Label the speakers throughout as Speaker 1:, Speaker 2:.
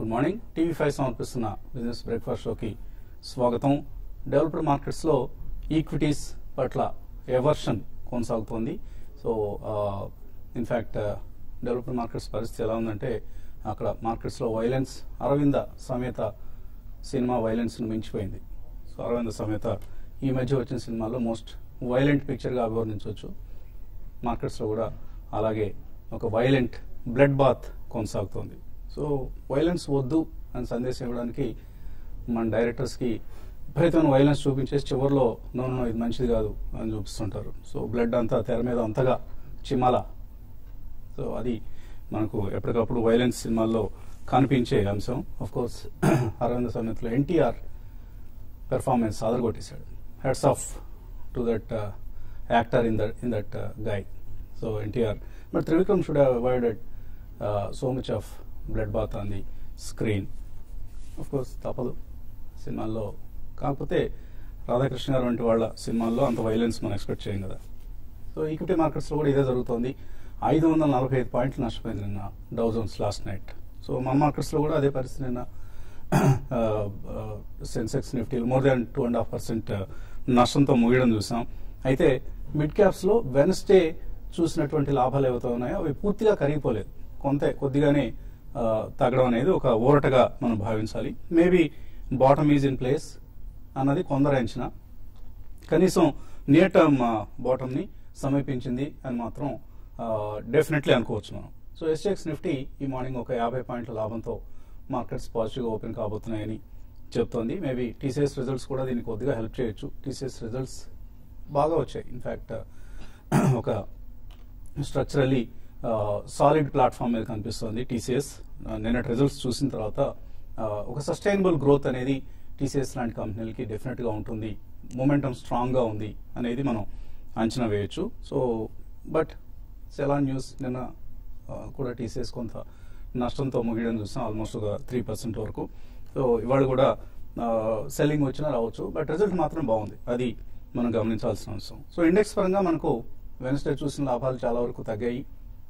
Speaker 1: Good morning TV five సమర్పిస్తున్న business breakfast షోకి స్వాగతం డెవలప్డ్ మార్కెట్స్లో ఈక్విటీస్ పట్ల ఎవర్షన్ కొనసాగుతోంది సో ఇన్ఫ్యాక్ట్ డెవలప్డ్ మార్కెట్స్ పరిస్థితి ఎలా ఉందంటే అక్కడ మార్కెట్స్లో వైలెన్స్ అరవింద సమేత సినిమా వైలెన్స్ను మించిపోయింది సో అరవింద సమేత ఈ మధ్య వచ్చిన సినిమాలో మోస్ట్ వైలెంట్ పిక్చర్గా అభివర్ణించవచ్చు మార్కెట్స్లో కూడా అలాగే ఒక వైలెంట్ బ్లడ్ బాత్ కొనసాగుతోంది సో వైలెన్స్ వద్దు అని సందేశం ఇవ్వడానికి మన డైరెక్టర్స్కి విపరీతమైన వైలెన్స్ చూపించేసి చివరిలో నో నో ఇది మంచిది కాదు అని చూపిస్తుంటారు సో బ్లడ్ అంతా తెర మీద అంతగా చిమాల సో అది మనకు ఎప్పటికప్పుడు వైలెన్స్ సినిమాల్లో కనిపించే అంశం ఆఫ్ కోర్స్ అరవింద సమేతలో ఎన్టీఆర్ పెర్ఫార్మెన్స్ అదరగొట్టేశాడు hats off to that actor in that in that guy so NTR but Trivikram should have avoided so much of blood bath on the screen of course తప్పదు సినిమాల్లో కాకపోతే రాధాకృష్ణ గారు వంటి వాళ్ళ సినిమాల్లో అంత వైలెన్స్ మనం ఎక్స్పెక్ట్ చేయం కదా సో ఈక్విటీ మార్కెట్స్లో కూడా ఇదే జరుగుతోంది ఐదు వందల నలభై ఐదు పాయింట్లు నష్టపోయింది నిన్న Dow Jones last night so మన మార్కెట్స్లో కూడా అదే పరిస్థితి నిన్న Sensex Nifty more than two and half percent నష్టంతో ముగియడం చూసాం అయితే మిడ్ క్యాప్స్లో వెనస్డే చూసినటువంటి లాభాలు ఏవైతే ఉన్నాయో అవి పూర్తిగా కరిగిపోలేదు కొంత కొద్దిగానే ఆ, తగ్గడం అనేది ఒక ఊరటగా మనం భావించాలి maybe bottom is in place అన్నది కొందరు అంచనా కనీసం నియర్ టర్మ్ బాటమ్ ని సమీపించింది అని మాత్రం డెఫినెట్లీ అనుకోవచ్చు మనం సో ఎస్ఎక్స్ నిఫ్టీ ఈ మార్నింగ్ ఒక యాభై పాయింట్ల లాభంతో మార్కెట్స్ పాజిటివ్గా ఓపెన్ కాబోతున్నాయని చెప్తోంది మేబీ టీసీఎస్ రిజల్ట్స్ కూడా దీనికి కొద్దిగా హెల్ప్ చేయొచ్చు టీసీఎస్ రిజల్ట్స్ బాగా వచ్చాయి ఇన్ఫ్యాక్ట్ ఒక స్ట్రక్చరల్లీ సాలిడ్ ప్లాట్ఫామ్ మీద కనిపిస్తుంది టీసీఎస్ నిన్నటి రిజల్ట్స్ చూసిన తర్వాత ఆ, ఒక సస్టైనబుల్ గ్రోత్ అనేది టీసీఎస్ లాంటి కంపెనీలకి డెఫినెట్గా ఉంటుంది మూమెంటం స్ట్రాంగ్గా ఉంది అనేది మనం అంచనా వేయొచ్చు సో బట్ సెలాన్ న్యూస్ నిన్న ఆ, కూడా టీసీఎస్ కొంత నష్టంతో ముగియడం చూసాం ఆల్మోస్ట్ ఒక త్రీ పర్సెంట్ వరకు సో ఇవాళ కూడా సెల్లింగ్ వచ్చినా రావచ్చు బట్ రిజల్ట్ మాత్రం బాగుంది అది మనం గమనించాల్సిన అంశం సో ఇండెక్స్ పరంగా మనకు వెనస్డే చూసిన లాభాలు చాలా వరకు తగ్గాయి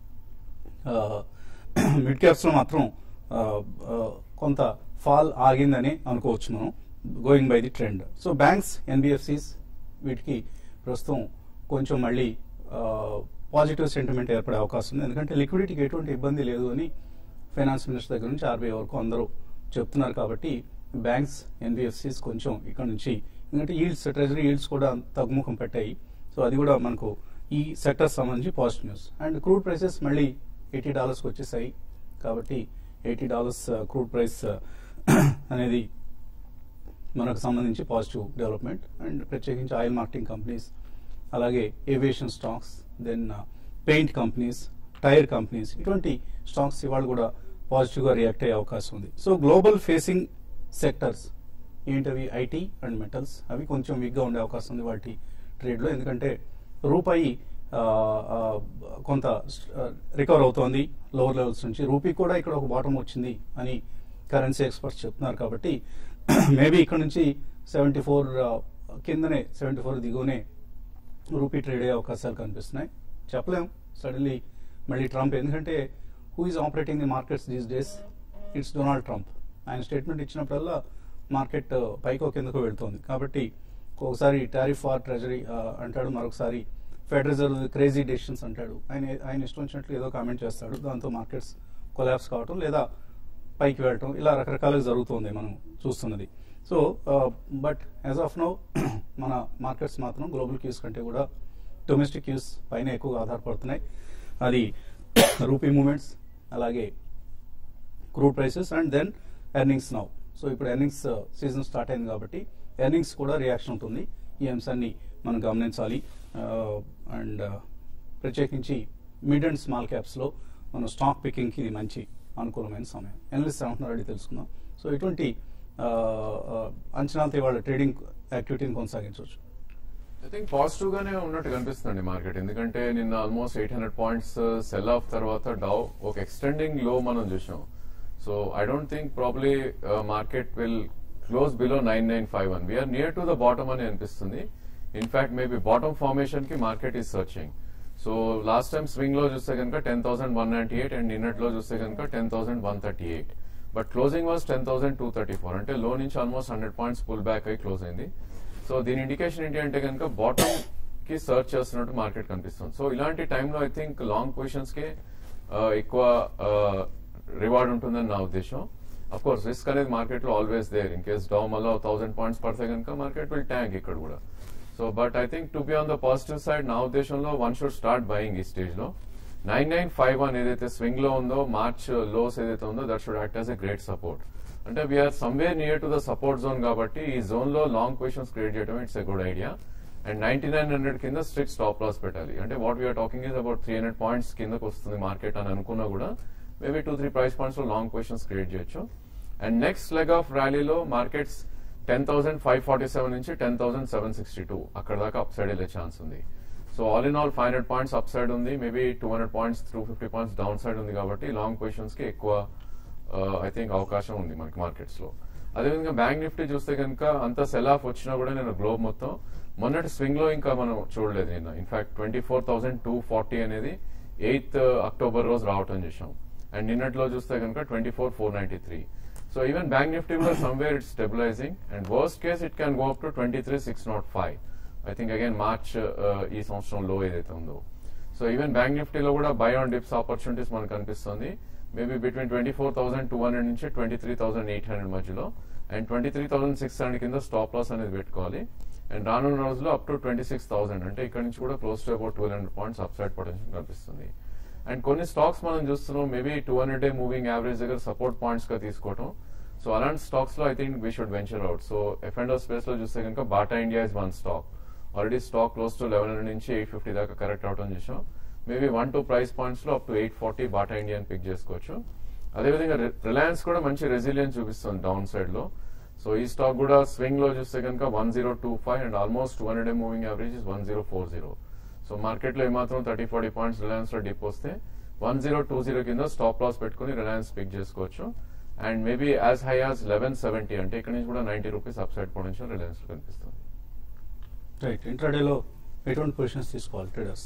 Speaker 1: మిడ్ క్యాప్స్లో మాత్రం ఆ, ఆ, కొంత ఫాల్ ఆగిందని అనుకోవచ్చు మనం going by the trend so banks NBFCs వీటికి ప్రస్తుతం కొంచెం మళ్ళీ పాజిటివ్ సెంటిమెంట్ ఏర్పడే అవకాశం ఉంది ఎందుకంటే లిక్విడిటీకి ఎటువంటి ఇబ్బంది లేదు అని ఫైనాన్స్ మినిస్టర్ దగ్గర నుంచి ఆర్బీఐ వరకు అందరూ చెప్తున్నారు కాబట్టి బ్యాంక్స్ ఎన్బిఎఫ్సిస్ కొంచెం ఇక్కడ నుంచి ఎందుకంటే ఈల్డ్స్ ట్రెజరీ ఈల్డ్స్ కూడా తగ్గుముఖం పెట్టాయి సో అది కూడా మనకు ఈ సెక్టర్ సంబంధించి positive news and crude prices మళ్ళీ ఎయిటీ డాలర్స్కి వచ్చేసాయి కాబట్టి ఎయిటీ డాలర్స్ క్రూడ్ ప్రైస్ అనేది మనకు సంబంధించి పాజిటివ్ డెవలప్మెంట్ అండ్ ప్రత్యేకించి ఆయిల్ మార్కెటింగ్ కంపెనీస్ అలాగే aviation stocks then paint companies tyre companies ఇటువంటి స్టాక్స్ ఇవాళ కూడా పాజిటివ్గా రియాక్ట్ అయ్యే అవకాశం ఉంది సో గ్లోబల్ ఫేసింగ్ సెక్టర్స్ ఏంటవి ఐటీ అండ్ మెటల్స్ అవి కొంచెం వీక్గా ఉండే అవకాశం ఉంది వాటి ట్రేడ్లో ఎందుకంటే రూపాయి ఆ, ఆ, కొంత రికవర్ అవుతోంది లోవర్ లెవెల్స్ నుంచి రూపీ కూడా ఇక్కడ ఒక బాటం వచ్చింది అని కరెన్సీ ఎక్స్పర్ట్స్ చెప్తున్నారు కాబట్టి మేబీ ఇక్కడ నుంచి సెవెంటీ ఫోర్ కిందనే సెవెంటీ ఫోర్ దిగువనే రూపీ ట్రేడ్ అయ్యే అవకాశాలు కనిపిస్తున్నాయి చెప్పలేం సడన్లీ మళ్ళీ ట్రంప్ ఎందుకంటే who is operating the markets these days it's Donald Trump ఆయన స్టేట్మెంట్ ఇచ్చినప్పుడల్లా మార్కెట్ పైకో కిందకో వెళ్తోంది కాబట్టి ఒకసారి టారిఫ్ ఆర్ ట్రెజరీ అంటాడు మరొకసారి ఫెడ్ రిజర్వ్ క్రేజీ డెసిషన్స్ అంటాడు ఆయన ఆయన ఇష్టం వచ్చినట్లు ఏదో కామెంట్ చేస్తాడు దాంతో మార్కెట్స్ కొలాప్స్ కావటం లేదా పైకి వెళ్ళటం ఇలా రకరకాలుగా జరుగుతుంది మనం చూస్తున్నది so but as of now మన మార్కెట్స్ మాత్రం గ్లోబల్ క్యూస్ కంటే కూడా డొమెస్టిక్ క్యూస్ పైన ఎక్కువగా ఆధారపడుతున్నాయి అది రూపీ మూమెంట్స్ అలాగే crude prices and then earnings now so ఇప్పుడు ఎర్నింగ్స్ సీజన్ స్టార్ట్ అయింది కాబట్టి ఎర్నింగ్స్ కూడా రియాక్షన్ ఉంటుంది ఈ అంశాన్ని మనం గమనించాలి అండ్ ప్రత్యేకించి మిడ్ అండ్ స్మాల్ క్యాప్స్లో మనం స్టాక్ పికింగ్కి ఇది మంచి అనుకూలమైన సమయం ఎనలిస్ట్ ఏమంటున్నారు అడిగి తెలుసుకుందాం సో ఇటువంటి ఆ, ఆ, అంచనాలతో ఇవాళ ట్రేడింగ్ యాక్టివిటీని కొనసాగించవచ్చు
Speaker 2: ఐ థింక్ పాజిటివ్ గానే ఉన్నట్టు కనిపిస్తుంది మార్కెట్ ఎందుకంటే నిన్న almost eight hundred points sell off తర్వాత డౌ ఒక ఎక్స్టెండింగ్ లో మనం చూసాం so I don't think probably market will close below nine nine five one we're near to the bottom అని అనిపిస్తుంది ఇన్ఫాక్ట్ మేబీ బాటమ్ ఫార్మేషన్ కి market is searching so last time swing లో చూస్తే కనుక ten thousand one ninety eight and నిన్నట్లో చూస్తే కనుక ten thousand one thirty eight but closing was ten thousand two thirty four అంటే లో నుంచి almost hundred points pull back అయి close అయింది సో దీని ఇండికేషన్ ఏంటి అంటే కనుక బాటమ్ కి సర్చ్ చేస్తున్నట్టు మార్కెట్ కనిపిస్తుంది సో ఇలాంటి టైంలో ఐ థింక్ లాంగ్ పొజిషన్స్ కి ఆ, ఎక్కువ రివార్డ్ ఉంటుందని నా ఉద్దేశం అఫ్ కోర్స్ రిస్క్ అనేది మార్కెట్ లో always there in case down మళ్ళీ థౌసండ్ పాయింట్స్ పడితే కనుక మార్కెట్ విల్ ట్యాంక్ ఇక్కడ కూడా so but I think to be on the positive side నా ఉద్దేశంలో వన్ షుడ్ స్టార్ట్ బయింగ్ ఈ స్టేజ్ లో నైన్ నైన్ ఫైవ్ వన్ ఏదైతే స్వింగ్ లో ఉందో మార్చ్ లోస్ ఏదైతే ఉందో that should act as a great support అంటే we're somewhere near to the support zone కాబట్టి ఈ జోన్ లో లాంగ్ పొజిషన్స్ క్రియేట్ చేయడం it's a good idea and ninety nine hundred కింద స్ట్రిక్ట్ స్టాప్ లాస్ పెట్టాలి అంటే what we're talking is about three hundred points కిందకు వస్తుంది మార్కెట్ అని అనుకున్నా కూడా maybe two three price points లో లాంగ్ పొజిషన్స్ క్రియేట్ చేయొచ్చు అండ్ నెక్స్ట్ లెగ్ ఆఫ్ ర్యాలీలో markets ten thousand five forty seven నుంచి ten thousand seven sixty two అక్కడ దాకా అప్ సైడ్ వెళ్ళే ఛాన్స్ ఉంది so all in all five hundred points up side ఉంది maybe two hundred points through fifty points down side ఉంది కాబట్టి long positions కి ఎక్కువ ఐ థింక్ అవకాశం ఉంది మనకి మార్కెట్స్ లో అదేవిధంగా బ్యాంక్ నిఫ్టీ చూస్తే కనుక అంత సెల్ ఆఫ్ వచ్చినా కూడా నేను గ్లోబ్ మొత్తం మొన్నటి స్వింగ్ లో ఇంకా మనం చూడలేదు నిన్న in fact twenty four thousand two forty అనేది ఎయిత్ అక్టోబర్ రోజు రావటం చేసాం అండ్ నిన్నట్లో చూస్తే కనుక twenty four four ninety three so even bank Nifty కూడా somewhere it's stabilizing and worst case it can go up to twenty three six not five I think again March ఈ సంవత్సరం లో ఏదైతే ఉందో సో ఈవెన్ బ్యాంక్ నిఫ్టీలో కూడా by on dips opportunities మనకు కనిపిస్తుంది maybe between twenty four thousand two hundred నుంచి twenty three thousand eight hundred మధ్యలో and twenty three thousand six hundred కింద స్టాప్ లాస్ అనేది పెట్టుకోవాలి అండ్ రానున్న రోజుల్లో up to twenty six thousand అంటే ఇక్కడ నుంచి కూడా close to about two hundred points up side potential కనిపిస్తుంది అండ్ కొన్ని స్టాక్స్ మనం చూస్తున్నాం maybe two hundred day moving average దగ్గర సపోర్ట్ పాయింట్స్ గా తీసుకోవటం సో అలాంటి స్టాక్స్ లో I think we should venture out so F and space లో చూస్తే కనుక Bata India is one stock already stock close to eleven hundred నుంచి eight fifty దాకా కరెక్ట్ అవటం చూసాం maybe one two price points లో up to eight forty Bata India pick చేసుకోవచ్చు అదేవిధంగా రిలయన్స్ కూడా మంచి రెసిలియన్స్ చూపిస్తుంది డౌన్ సైడ్ లో సో ఈ స్టాక్ కూడా స్వింగ్ లో చూస్తే కనుక one zero two five and almost two hundred moving average is one zero four zero so market లో ఏమాత్రం థర్టీ ఫార్టీ పాయింట్స్ రిలయన్స్ లో డిప్ వస్తే వన్ జీరో టూ జీరో కింద స్టాప్ లాస్ పెట్టుకుని రిలయన్స్ పిక్ చేసుకోవచ్చు and maybe as high as eleven seventy అంటే ఇక్కడ నుంచి కూడా ninety rupees up side potential Reliance లో కనిపిస్తుంది
Speaker 1: రైట్ ఇంట్రాడేలో ఎటువంటి పొజిషన్స్ తీసుకోవాలి ట్రేడర్స్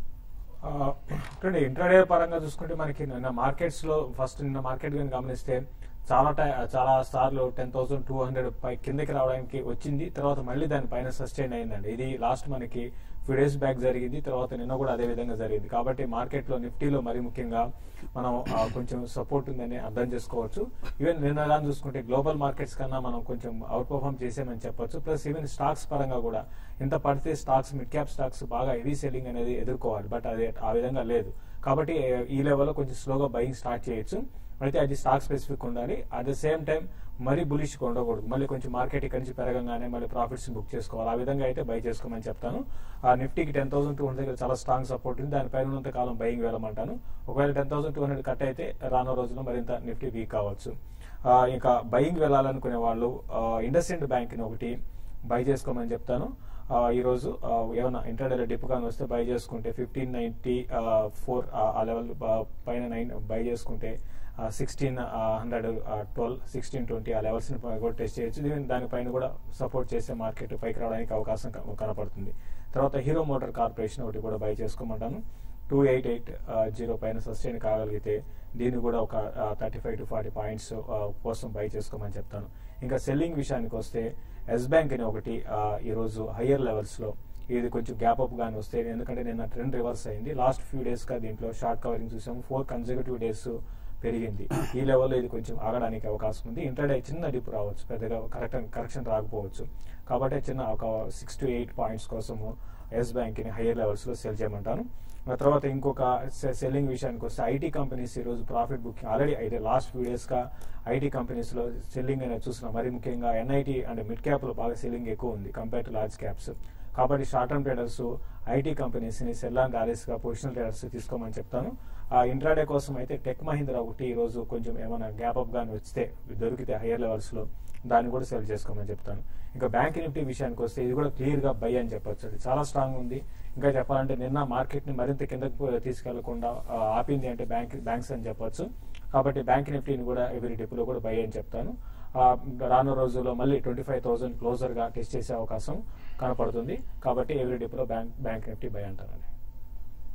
Speaker 3: ఇక్కడ ఇంట్రాడే పరంగా చూసుకుంటే మనకి నిన్న మార్కెట్స్ లో ఫస్ట్ నిన్న మార్కెట్ కానీ గమనిస్తే చాలా టై చాలా సార్లు టెన్ థౌసండ్ టూ హండ్రెడ్ పై కిందకి రావడానికి వచ్చింది తర్వాత మళ్ళీ దాని పైన సస్టైన్ అయిందండి ఇది లాస్ట్ మనకి ఫ్యూ డేస్ బ్యాక్ జరిగింది తర్వాత నిన్న కూడా అదే విధంగా జరిగింది కాబట్టి మార్కెట్ లో నిఫ్టీలో మరి ముఖ్యంగా మనం ఆ, కొంచెం సపోర్ట్ ఉందని అర్థం చేసుకోవచ్చు ఈవెన్ నిన్న కానీ చూసుకుంటే గ్లోబల్ మార్కెట్స్ కన్నా మనం కొంచెం అవుట్ పర్ఫామ్ చేసామని చెప్పొచ్చు ప్లస్ ఈవెన్ స్టాక్స్ పరంగా కూడా ఇంత పడితే స్టాక్స్ మిడ్ క్యాప్ స్టాక్స్ బాగా హెవీ సెల్లింగ్ అనేది ఎదుర్కోవాలి బట్ అది ఆ విధంగా లేదు కాబట్టి ఈ లెవెల్లో కొంచెం స్లోగా బయింగ్ స్టార్ట్ చేయొచ్చు అయితే అది స్టాక్ స్పెసిఫిక్ ఉండాలి అట్ ద సేమ్ టైం మరీ బులిష్ ఉండకూడదు మళ్ళీ కొంచెం మార్కెట్ ఇక్కడి నుంచి పెరగంగానే మళ్ళీ ప్రాఫిట్స్ బుక్ చేసుకోవాలి ఆ విధంగా అయితే బై చేసుకోమని చెప్తాను ఆ నిఫ్టీకి టెన్ థౌసండ్ టూ హండ్రెడ్ చాలా స్ట్రాంగ్ సపోర్ట్ ఉంది దానిపైన ఉన్నంత కాలం బయింగ్ వెళ్ళమంటాను ఒకవేళ ten thousand two hundred cut అయితే రానున్న రోజుల్లో మరింత నిఫ్టీ వీక్ కావచ్చు ఆ, ఇంకా బయింగ్ వెళ్ళాలనుకునే వాళ్ళు ఇండస్ ఇండ్ బ్యాంక్ ఒకటి బై చేసుకోమని చెప్తాను ఆ, ఈ రోజు ఆ, ఏమైనా ఇంటర్డేలో డిప్ కానీ వస్తే బై చేసుకుంటే ఫిఫ్టీన్ నైన్టీ ఫోర్ ఆ లెవెల్ పైన నైన్ బై చేసుకుంటే sixteen hundred twelve sixteen twenty ఆ లెవెల్స్ ని కూడా టెస్ట్ చేయొచ్చు దీని దానిపైన కూడా సపోర్ట్ చేసే మార్కెట్ పైకి రావడానికి అవకాశం క- కనపడుతుంది తర్వాత హీరో మోటార్ కార్పొరేషన్ ఒకటి కూడా బై చేసుకోమంటాను టూ ఎయిట్ ఎయిట్ జీరో పైన సస్టైన్ కాగలిగితే దీన్ని కూడా ఒక thirty five to forty points కోసం బై చేసుకోమని చెప్తాను ఇంకా సెల్లింగ్ విషయానికి వస్తే ఎస్ బ్యాంక్ అని ఒకటి ఆ, ఈ రోజు హయ్యర్ లెవెల్స్ లో ఇది కొంచెం గ్యాప్ అప్ గానీ వస్తే ఎందుకంటే నిన్న ట్రెండ్ రివర్స్ అయింది లాస్ట్ ఫ్యూ డేస్ గా దీంట్లో షార్ట్ కవరింగ్ చూసాము ఫోర్ కన్సర్వేటివ్ డేస్ పెరిగింది ఈ లెవెల్లో ఇది కొంచెం ఆగడానికి అవకాశం ఉంది ఇంటర్డే చిన్న డిప్ రావచ్చు పెద్దగా కరెక్ట్ కరెక్షన్ రాకపోవచ్చు కాబట్టి చిన్న ఒక సిక్స్ టు ఎయిట్ పాయింట్స్ కోసము ఎస్ బ్యాంక్ ని హైయర్ లెవెల్స్ లో సెల్ చేయమంటాను ఆ తర్వాత ఇంకొక సెల్లింగ్ విషయానికి వస్తే ఐటీ కంపెనీస్ ఈ రోజు ప్రాఫిట్ బుకింగ్ ఆల్రెడీ అయితే లాస్ట్ ఫ్యూ డేస్ గా ఐటీ కంపెనీస్ లో సెల్లింగ్ అనేది చూస్తున్నాం మరి ముఖ్యంగా ఎన్ఐటీ అండ్ మిడ్ క్యాప్ లో బాగా సెల్లింగ్ ఎక్కువ ఉంది కంపేర్ టు లార్జ్ క్యాప్స్ కాబట్టి short term traders IT companies ని సెల్ అండ్ ర్యాలీస్ గా పొజిషనల్ ట్రేడర్స్ తీసుకోమని చెప్తాను ఆ ఇంట్రాడే కోసం అయితే టెక్ మహీంద్రా ఒకటి ఈ రోజు కొంచెం ఏమైనా గ్యాప్ అప్ గాని వస్తే దొరికితే హైయర్ లెవెల్స్ లో దాన్ని కూడా సెల్ చేసుకోమని చెప్తాను ఇంకా బ్యాంక్ నిఫ్టీ విషయానికి వస్తే ఇది కూడా క్లియర్ గా బై అని చెప్పొచ్చు అది చాలా స్ట్రాంగ్ ఉంది ఇంకా చెప్పాలంటే నిన్న మార్కెట్ ని మరింత కిందకు తీసుకెళ్లకుండా ఆ, ఆపింది అంటే బ్యాంక్ బ్యాంక్స్ అని చెప్పొచ్చు కాబట్టి బ్యాంక్ నిఫ్టీని కూడా ఎవరి డిప్లో కూడా బై అని చెప్తాను ఆ, రానున్న రోజుల్లో మళ్ళీ ట్వంటీ ఫైవ్ థౌసండ్ క్లోజర్ గా టెస్ట్ చేసే అవకాశం కనపడుతుంది కాబట్టి ఎవరి డిప్లో బ్యాంక్ బ్యాంక్ నిఫ్టీ బై అంటారండి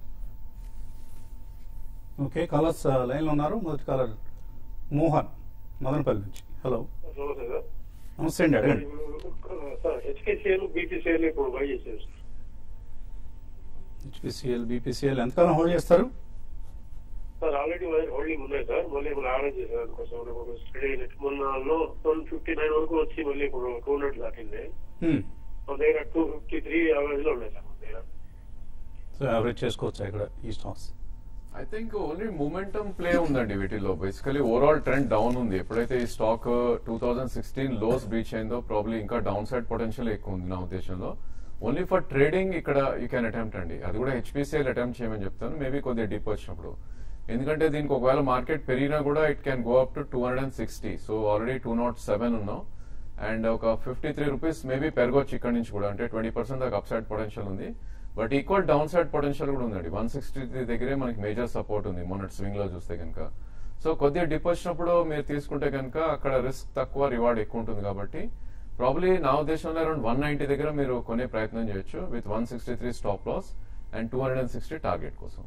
Speaker 1: ఓకే కలర్స్ లైన్ లో ఉన్నారు మొదటి కలర్ మోహన్ మదనపల్లి నుంచి హలో
Speaker 4: నమస్తే సార్
Speaker 1: నమస్తే అండి అడగండి
Speaker 4: సార్ హెచ్కేసీఎల్ బీపీసీఎల్ ఇప్పుడు బై చేశారు సార్
Speaker 1: హెచ్పిసిఎల్ బీపీసీఎల్ ఎంతకాలం హోల్డ్ చేస్తారు
Speaker 4: సార్ ఆల్రెడీ హోల్డింగ్ ఉన్నాయి సార్ మళ్ళీ ఇప్పుడు ఆర్డర్ చేశారు అందుకోసం ఇప్పుడు స్టడీ అయినట్టు మొన్న వన్ ఫిఫ్టీ నైన్ వరకు వచ్చి మళ్ళీ ఇప్పుడు టూ హండ్రెడ్ దాటింది
Speaker 1: హ్మ్.
Speaker 4: మన దగ్గర టూ ఫిఫ్టీ త్రీ యావరేజ్ లో ఉన్నాయి సార్ మన దగ్గర
Speaker 1: సో యావరేజ్ చేసుకోవచ్చా ఇక్కడ ఈ stocks
Speaker 2: I think only momentum play ఉందండి వీటిలో బేసికలీ ఓవరాల్ ట్రెండ్ డౌన్ ఉంది ఎప్పుడైతే ఈ stock two thousand sixteen lows breach అయిందో ప్రాబ్లీ ఇంకా డౌన్ సైడ్ పొటెన్షియల్ ఎక్కువ ఉంది నా ఉద్దేశంలో ఓన్లీ ఫర్ ట్రేడింగ్ ఇక్కడ యూ క్యాన్ అటెంప్ట్ అండి అది కూడా హెచ్పిసిఎల్ అటెంప్ట్ చేయమని చెప్తాను మేబీ కొద్దిగా డీప్ వచ్చినప్పుడు ఎందుకంటే దీనికి ఒకవేళ మార్కెట్ పెరిగినా కూడా it can go up to two hundred and sixty so already two not seven ఉన్నాం అండ్ ఒక ఫిఫ్టీ త్రీ రూపీస్ మేబీ పెరగొచ్చు ఇక్కడ నుంచి కూడా అంటే ట్వంటీ పర్సెంట్ దాకా అప్ సైడ్ పొటెన్షియల్ ఉంది but equal down side potential కూడా ఉందండి వన్ సిక్స్టీ త్రీ దగ్గరే మనకి మేజర్ సపోర్ట్ ఉంది మొన్నటి స్వింగ్ లో చూస్తే కనుక సో కొద్దిగా డిప్ వచ్చినప్పుడు మీరు తీసుకుంటే కనుక అక్కడ రిస్క్ తక్కువ రివార్డ్ ఎక్కువ ఉంటుంది కాబట్టి ప్రాబ్లీ నా ఉద్దేశంలో అరౌండ్ వన్ నైన్టీ దగ్గర మీరు కొనే ప్రయత్నం చేయొచ్చు with one sixty three stop loss and two hundred and sixty target కోసం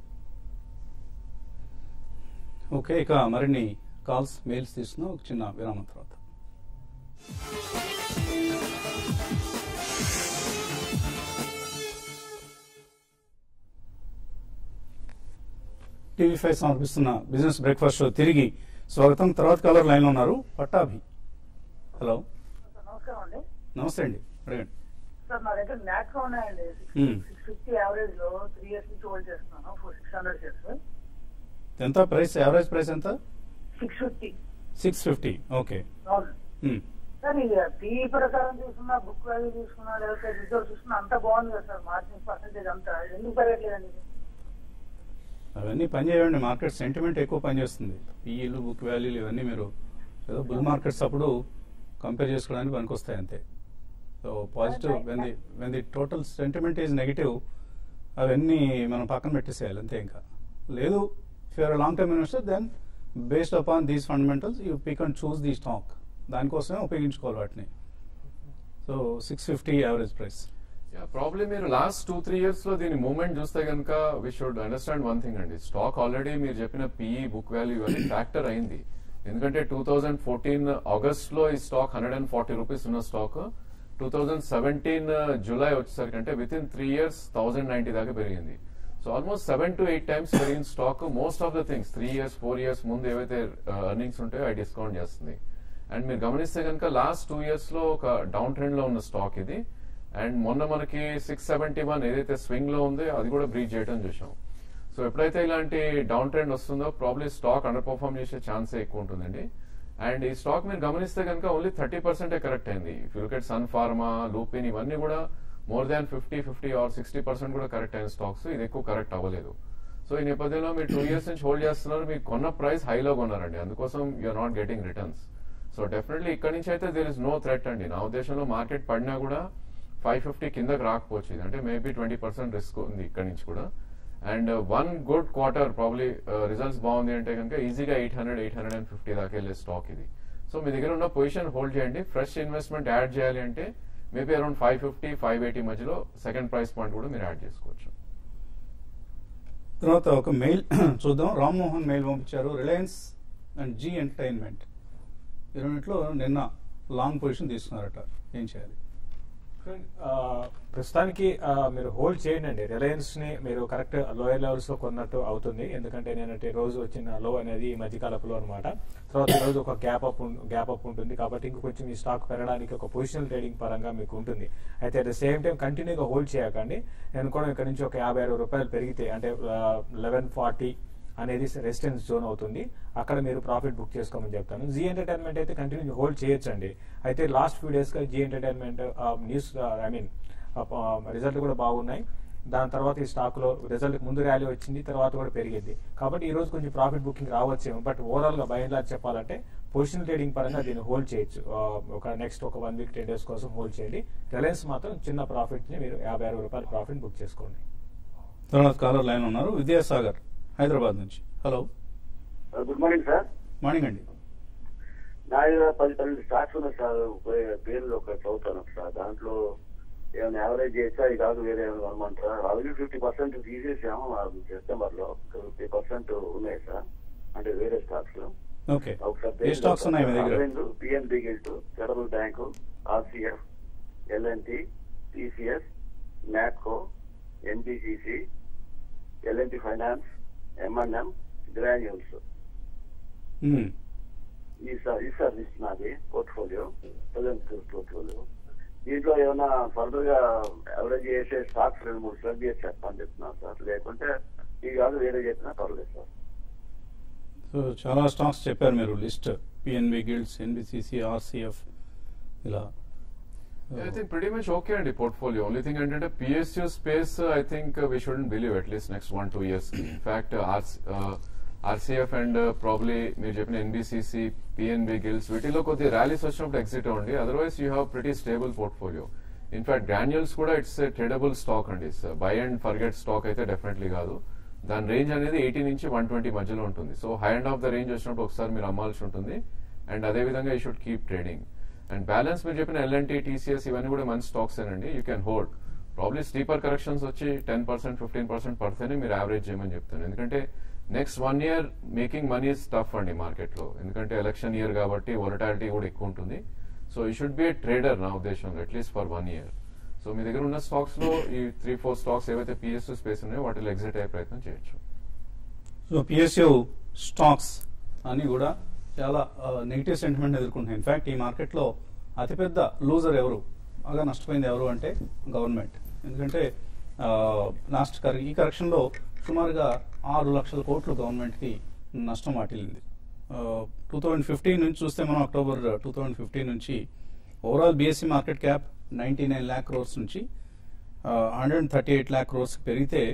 Speaker 1: ఓకే ఇక మరిన్ని కాల్స్ మెయిల్స్ తీసుకున్నాం ఒక చిన్న విరామం తర్వాత టీవీ ఫైవ్ సమర్పిస్తున్న బిజినెస్ బ్రేక్ఫాస్ట్ షో తిరిగి స్వాగతం తర్వాత కాలర్ లైన్ లో ఉన్నారు పట్టాభి హలో
Speaker 5: సార్ నమస్కారం అండి
Speaker 1: నమస్తే అండి అడగండి
Speaker 5: సార్ నా దగ్గర న్యాక్గా ఉన్నాయండి
Speaker 1: Hmm.
Speaker 5: సిక్స్ ఫిఫ్టీ యావరేజ్ లో త్రీ ఇయర్స్ నుంచి హోల్డ్ చేస్తున్నాను ఫోర్ సిక్స్ హండ్రెడ్ షేర్స్
Speaker 1: ఎంత ప్రైస్ యావరేజ్ ప్రైస్ ఎంత
Speaker 5: six fifty
Speaker 1: six fifty okay
Speaker 5: అవును సార్ ఇది టీవీ ప్రకారం చూసుకున్నా బుక్ వాల్యూ చూసుకున్నా లేకపోతే రిజర్వ్ చూసుకున్నా అంతా బాగుంది కదా సార్ మార్జిన్ పర్సెంటేజ్ అంతా ఎందుకు పెరగట్లేదండి ఇది?
Speaker 1: అవన్నీ పనిచేయండి మార్కెట్ సెంటిమెంట్ ఎక్కువ పనిచేస్తుంది ఈలు బుక్ వాల్యూలు ఇవన్నీ మీరు ఏదో బుల్ మార్కెట్స్ అప్పుడు కంపేర్ చేసుకోవడానికి పనికొస్తాయి అంతే so positive when the when the total sentiment is negative అవన్నీ మనం పక్కన పెట్టేసేయాలి అంతే ఇంకా లేదు if you're long term investor then based upon these fundamentals you pick and choose the stock దానికోసమే ఉపయోగించుకోవాలి వాటిని so six fifty average price
Speaker 2: probably మీరు లాస్ట్ టూ త్రీ ఇయర్స్ లో దీని మూవ్మెంట్ చూస్తే కనుక we should understand one thing అండి స్టాక్ ఆల్రెడీ మీరు చెప్పిన పిఈ బుక్ వాల్యూ ఇవన్నీ ఫ్యాక్టర్ అయింది ఎందుకంటే టూ థౌజండ్ ఫోర్టీన్ ఆగస్ట్ లో ఈ stock hundred and forty rupees ఉన్న stock two thousand seventeen July వచ్చేసరికి అంటే with in three years thousand ninety దాకా పెరిగింది so almost seven to eight times పెరిగిన stock most of the things three years four years ముందు ఏవైతే earnings ఉంటాయో అవి డిస్కౌంట్ చేస్తుంది అండ్ మీరు గమనిస్తే కనుక లాస్ట్ టూ ఇయర్స్ లో ఒక డౌన్ ట్రెండ్ లో ఉన్న స్టాక్ ఇది అండ్ మొన్న మనకి సిక్స్ సెవెంటీ వన్ ఏదైతే స్వింగ్ లో ఉందో అది కూడా బ్రీచ్ చేయడం చూసాం సో ఎప్పుడైతే ఇలాంటి డౌన్ ట్రెండ్ వస్తుందో ప్రాబ్లీ స్టాక్ అండర్ పర్ఫార్మ్ చేసే ఛాన్సే ఎక్కువ ఉంటుందండి అండ్ ఈ స్టాక్ మీరు గమనిస్తే కనుక ఓన్లీ థర్టీ పర్సెంటే కరెక్ట్ అయింది క్రికెట్ సన్ ఫార్మా లూపిన్ ఇవన్నీ కూడా more than fifty fifty or sixty percent కూడా కరెక్ట్ అయిన స్టాక్స్ ఇది ఎక్కువ కరెక్ట్ అవ్వలేదు సో ఈ నేపథ్యంలో మీరు టూ ఇయర్స్ నుంచి హోల్డ్ చేస్తున్నారు మీకు కొన్న ప్రైస్ హైలో కొన్నారండి అందుకోసం you're not getting returns so definitely ఇక్కడ నుంచి అయితే దేర్ ఇస్ నో థ్రెట్ అండి నా ఉద్దేశంలో మార్కెట్ పడినా కూడా ఫైవ్ ఫిఫ్టీ కిందకి రాకపోవచ్చు ఇది అంటే మేబీ ట్వంటీ పర్సెంట్ రిస్క్ ఉంది ఇక్కడ నుంచి కూడా and one good quarter probably results బాగుంది అంటే కనుక ఈజీగా eight hundred eight hundred and fifty దాకా వెళ్ళే స్టాక్ ఇది సో మీ దగ్గర ఉన్న పొజిషన్ హోల్డ్ చేయండి ఫ్రెష్ ఇన్వెస్ట్మెంట్ యాడ్ చేయాలి అంటే maybe around five fifty five eighty మధ్యలో సెకండ్ ప్రైస్ పాయింట్ కూడా మీరు యాడ్ చేసుకోవచ్చు
Speaker 1: తర్వాత ఒక మెయిల్ చూద్దాం రామ్మోహన్ మెయిల్ పంపించారు రిలయన్స్ అండ్ జీ ఎంటర్టైన్మెంట్ ఈ రెండింటిలో నిన్న లాంగ్ పొజిషన్ తీసుకున్నారట ఏం చేయాలి
Speaker 3: ఆ, ప్రస్తుతానికి ఆ, మీరు హోల్డ్ చేయండి అండి రిలయన్స్ ని మీరు కరెక్ట్ లోయర్ లెవెల్స్ లో కొన్నట్టు అవుతుంది ఎందుకంటే నేనంటే రోజు వచ్చిన లో అనేది ఈ మధ్యకాలపు లో అనమాట తర్వాత ఈ రోజు ఒక గ్యాప్ అప్ గ్యాప్ అప్ ఉంటుంది కాబట్టి ఇంకొంచెం ఈ స్టాక్ పెరగడానికి ఒక పొజిషనల్ ట్రేడింగ్ పరంగా మీకు ఉంటుంది అయితే అట్ ద సేమ్ టైం కంటిన్యూగా హోల్డ్ చేయకండి నేను కూడా ఇక్కడ నుంచి ఒక యాభై అరవై రూపాయలు పెరిగితే అంటే లెవెన్ ఫార్టీ అనేది రెసిడెన్స్ జోన్ అవుతుంది అక్కడ మీరు ప్రాఫిట్ బుక్ చేసుకోమని చెప్తాను జీ ఎంటర్టైన్మెంట్ అయితే కంటిన్యూ హోల్డ్ చేయొచ్చండి అయితే లాస్ట్ ఫ్యూ డేస్ గా Zee Entertainment news I mean result కూడా బాగున్నాయి దాని తర్వాత ఈ స్టాక్ లో రిజల్ట్ ముందు ర్యాలీ వచ్చింది తర్వాత కూడా పెరిగింది కాబట్టి ఈ రోజు కొంచెం ప్రాఫిట్ బుకింగ్ రావచ్చేమో బట్ ఓవరాల్ గా బై అండ్ లార్జ్ చెప్పాలంటే పొజిషన్ ట్రేడింగ్ పరంగా దీన్ని హోల్డ్ చేయొచ్చు ఆ, ఒక నెక్స్ట్ ఒక వన్ వీక్ టెన్ డేస్ కోసం హోల్డ్ చేయండి రిలయన్స్ మాత్రం చిన్న ప్రాఫిట్ ని మీరు యాభై అరవై రూపాయల ప్రాఫిట్ బుక్ చేసుకోండి
Speaker 1: తర్వాత కాలర్ లైన్ ఉన్నారు విద్యాసాగర్ హైదరాబాద్ నుంచి hello
Speaker 6: good morning sir
Speaker 1: morning అండి
Speaker 6: నా దగ్గర పది పన్నెండు స్టాక్స్ ఉన్నాయి సార్ పే- పేర్లు ఒక చదువుతాను సార్ దాంట్లో ఏమైనా యావరేజ్ చేస్తే అది కాదు వేరే ఏమైనా కొనమంటారా ఆల్రెడీ ఫిఫ్టీ పర్సెంట్ తీసేసాము సెప్టెంబర్ లో ఫిఫ్టీ పర్సెంట్ ఉన్నాయి సార్ అంటే వేరే స్టాక్స్ లో
Speaker 1: ఓకే ఏ స్టాక్స్ ఉన్నాయి మీ దగ్గర
Speaker 6: PNB Gilt Federal Bank RCF LNT TCS Natco NBCC LNT Finance MNM Granules
Speaker 1: మ్మ్.
Speaker 6: ఈ సార్ ఈ సర్వీస్ నాది పోర్ట్ఫోలియో ప్రజెంట్ పోర్ట్ఫోలియో దీంట్లో ఏమైనా ఫర్దర్ గా ఎవరేజ్ చేసే స్టాక్స్ రెండు మూడు సెలెక్ట్ చేసి చెప్పని చెప్తున్నాను సార్ లేకుంటే ఈ కాదు వేరే చెప్పినా పర్లేదు సార్
Speaker 1: సో చాలా స్టాక్స్ చెప్పారు మీరు list PNB Gilts NBCC RCF ఇలా
Speaker 2: I think pretty much okay అండి పోర్ట్ఫోలియో ఓన్లీ థింగ్ ఏంటంటే PSU space I think we shouldn't believe at least next one two years in fact RCF and probably మీరు చెప్పిన NBCC PNB gills వీటిలో కొద్ది rallies వచ్చినప్పుడు exit అవ్వండి otherwise you have pretty stable portfolio in fact Granules కూడా it's tradable stock అండి buy and forget stock అయితే definitely కాదు దాని రేంజ్ అనేది ఎయిటీ నుంచి వన్ ట్వంటీ మధ్యలో ఉంటుంది so high end of the range వచ్చినప్పుడు ఒకసారి మీరు అమ్మాల్సి ఉంటుంది అండ్ అదే విధంగా you should keep trading and balance మీరు చెప్పిన ఎల్ఎన్టీ టీసీఎస్ ఇవన్నీ కూడా మంచి స్టాక్స్ అండి you can hold probably steeper corrections వచ్చి టెన్ పర్సెంట్ ఫిఫ్టీన్ పర్సెంట్ పడితేనే మీరు యావరేజ్ చేయమని చెప్తాను ఎందుకంటే next one year making money is tough అండి మార్కెట్ లో ఎందుకంటే ఎలక్షన్ ఇయర్ కాబట్టి వొలటాలిటీ కూడా ఎక్కువ ఉంటుంది so you should be a trader నా ఉద్దేశంలో at least for one year so మీ దగ్గర ఉన్న స్టాక్స్ లో ఈ త్రీ ఫోర్ స్టాక్స్ ఏవైతే పిఎస్యూ స్పేస్ ఉన్నాయో వాటిలో ఎగ్జిట్ అయ్యే ప్రయత్నం చేయొచ్చు
Speaker 1: సో పిఎస్యు స్టాక్స్ అన్ని కూడా చాలా నెగిటివ్ సెంటిమెంట్ ఎదుర్కొంటున్నాయి ఇన్ఫాక్ట్ ఈ మార్కెట్లో అతిపెద్ద లూజర్ ఎవరు బాగా నష్టపోయింది ఎవరు అంటే గవర్నమెంట్ ఎందుకంటే లాస్ట్ ఈ కరెక్షన్లో సుమారుగా ఆరు లక్షల కోట్లు గవర్నమెంట్కి నష్టం వాటిల్లింది టూ థౌజండ్ ఫిఫ్టీన్ నుంచి చూస్తే మనం అక్టోబర్ టూ థౌజండ్ ఫిఫ్టీన్ నుంచి overall BSE market cap ninety nine lakh crores నుంచి hundred thirty eight lakh crores పెరిగితే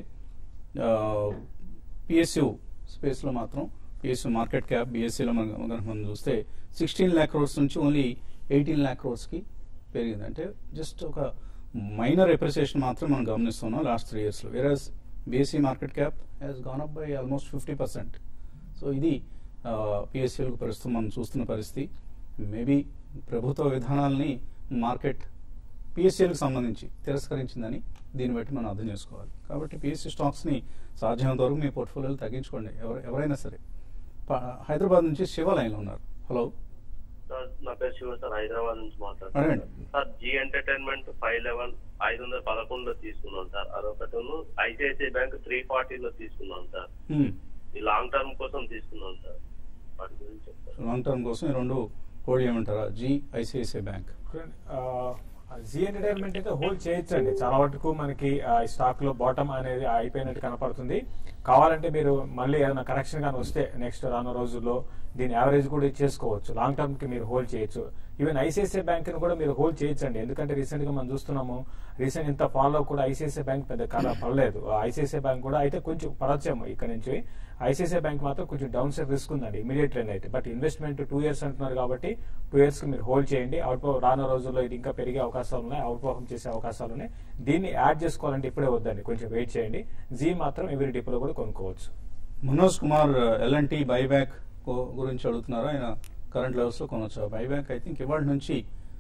Speaker 1: పిఎస్యు స్పేస్లో మాత్రం పిఎస్యు మార్కెట్ క్యాప్ బీఎస్సీలో మనం కనుక మనం చూస్తే సిక్స్టీన్ ల్యాక్ క్రోర్స్ నుంచి ఓన్లీ ఎయిటీన్ ల్యాక్ క్రోర్స్కి పెరిగింది అంటే జస్ట్ ఒక మైనర్ ఎప్రిసియేషన్ మాత్రం మనం గమనిస్తున్నాం లాస్ట్ త్రీ ఇయర్స్లో versus BSE market cap has gone up by almost fifty percent so ఇది పిఎస్సీలకు ప్రస్తుతం మనం చూస్తున్న పరిస్థితి మేబీ ప్రభుత్వ విధానాలని మార్కెట్ పిఎస్సీలకు సంబంధించి తిరస్కరించిందని దీన్ని బట్టి మనం అర్థం చేసుకోవాలి కాబట్టి పిఎస్సీ స్టాక్స్ని సాధ్యమైనంత వరకు మీ పోర్ట్ఫోలియోలు తగ్గించుకోండి ఎవరు ఎవరైనా సరే ప- హైదరాబాద్ నుంచి శివ లైన్లో ఉన్నారు హలో
Speaker 7: సార్ నా పేరు శివ సార్ హైదరాబాద్ నుంచి
Speaker 1: అడగండి.
Speaker 7: మాట్లాడుతున్నాను sir Zee Entertainment five eleven ఐదు వందల పదకొండులో తీసుకున్నాం సార్ అదొకటి ఐసిఐసిఐ బ్యాంక్ త్రీ ఫార్టీలో తీసుకున్నాం సార్
Speaker 1: మ్మ్.
Speaker 7: ఈ లాంగ్ టర్మ్ కోసం తీసుకున్నాం సార్ వాటి గురించి చెప్తారు
Speaker 1: లాంగ్ టర్మ్ కోసం ఈ రెండు హోల్డ్ చేయమంటారా జీ ఐసిఐసిఐ బ్యాంక్
Speaker 3: జీ ఎంటర్టైన్మెంట్ అయితే హోల్డ్ చేయొచ్చు అండి చాలా వరకు మనకి ఆ, ఈ స్టాక్ లో బాటమ్ అనేది అయిపోయినట్టు కనపడుతుంది కావాలంటే మీరు మళ్ళీ ఏదైనా కరెక్షన్ కానీ వస్తే నెక్స్ట్ రానున్న రోజుల్లో దీని యావరేజ్ కూడా చేసుకోవచ్చు లాంగ్ టర్మ్ కి మీరు హోల్డ్ చేయొచ్చు ఈవెన్ ఐసిఐసిఐ బ్యాంక్ ని కూడా మీరు హోల్డ్ చేయొచ్చండి ఎందుకంటే రీసెంట్ గా మనం చూస్తున్నాము రీసెంట్ ఇంత ఫాలో కూడా ఐసిఐసిఐ బ్యాంక్ పెద్ద కల పడలేదు ఐసిఐసిఐ బ్యాంక్ కూడా అయితే కొంచెం పడచ్చేమో ఇక్కడ నుంచి ఐసిఐసిఐ బ్యాంక్ మాత్రం కొంచెం డౌన్ సైడ్ రిస్క్ ఉందండి ఇమీడియట్ ట్రెండ్ అయితే బట్ ఇన్వెస్ట్మెంట్ టూ ఇయర్స్ అంటున్నారు కాబట్టి టూ ఇయర్స్ కి మీరు హోల్డ్ చేయండి అవుట్ రానున్న రోజుల్లో ఇది ఇంకా పెరిగే అవకాశాలు ఉన్నాయి అవుట్ పర్ఫార్మ్ చేసే అవకాశాలు ఉన్నాయి దీన్ని యాడ్ చేసుకోవాలంటే ఇప్పుడే వద్దండి కొంచెం వెయిట్ చేయండి జీ మాత్రం ఎవరి డిపోలో కూడా కొనుక్కోవచ్చు
Speaker 1: మనోజ్ కుమార్ ఎల్ఎన్టీ బైబ్యాక్ గురించి అడుగుతున్నారు ఆయన కరెంట్ లెవెల్స్లో కొనవచ్చు బైబ్యాక్ ఐ థింక్ ఇవాళ నుంచి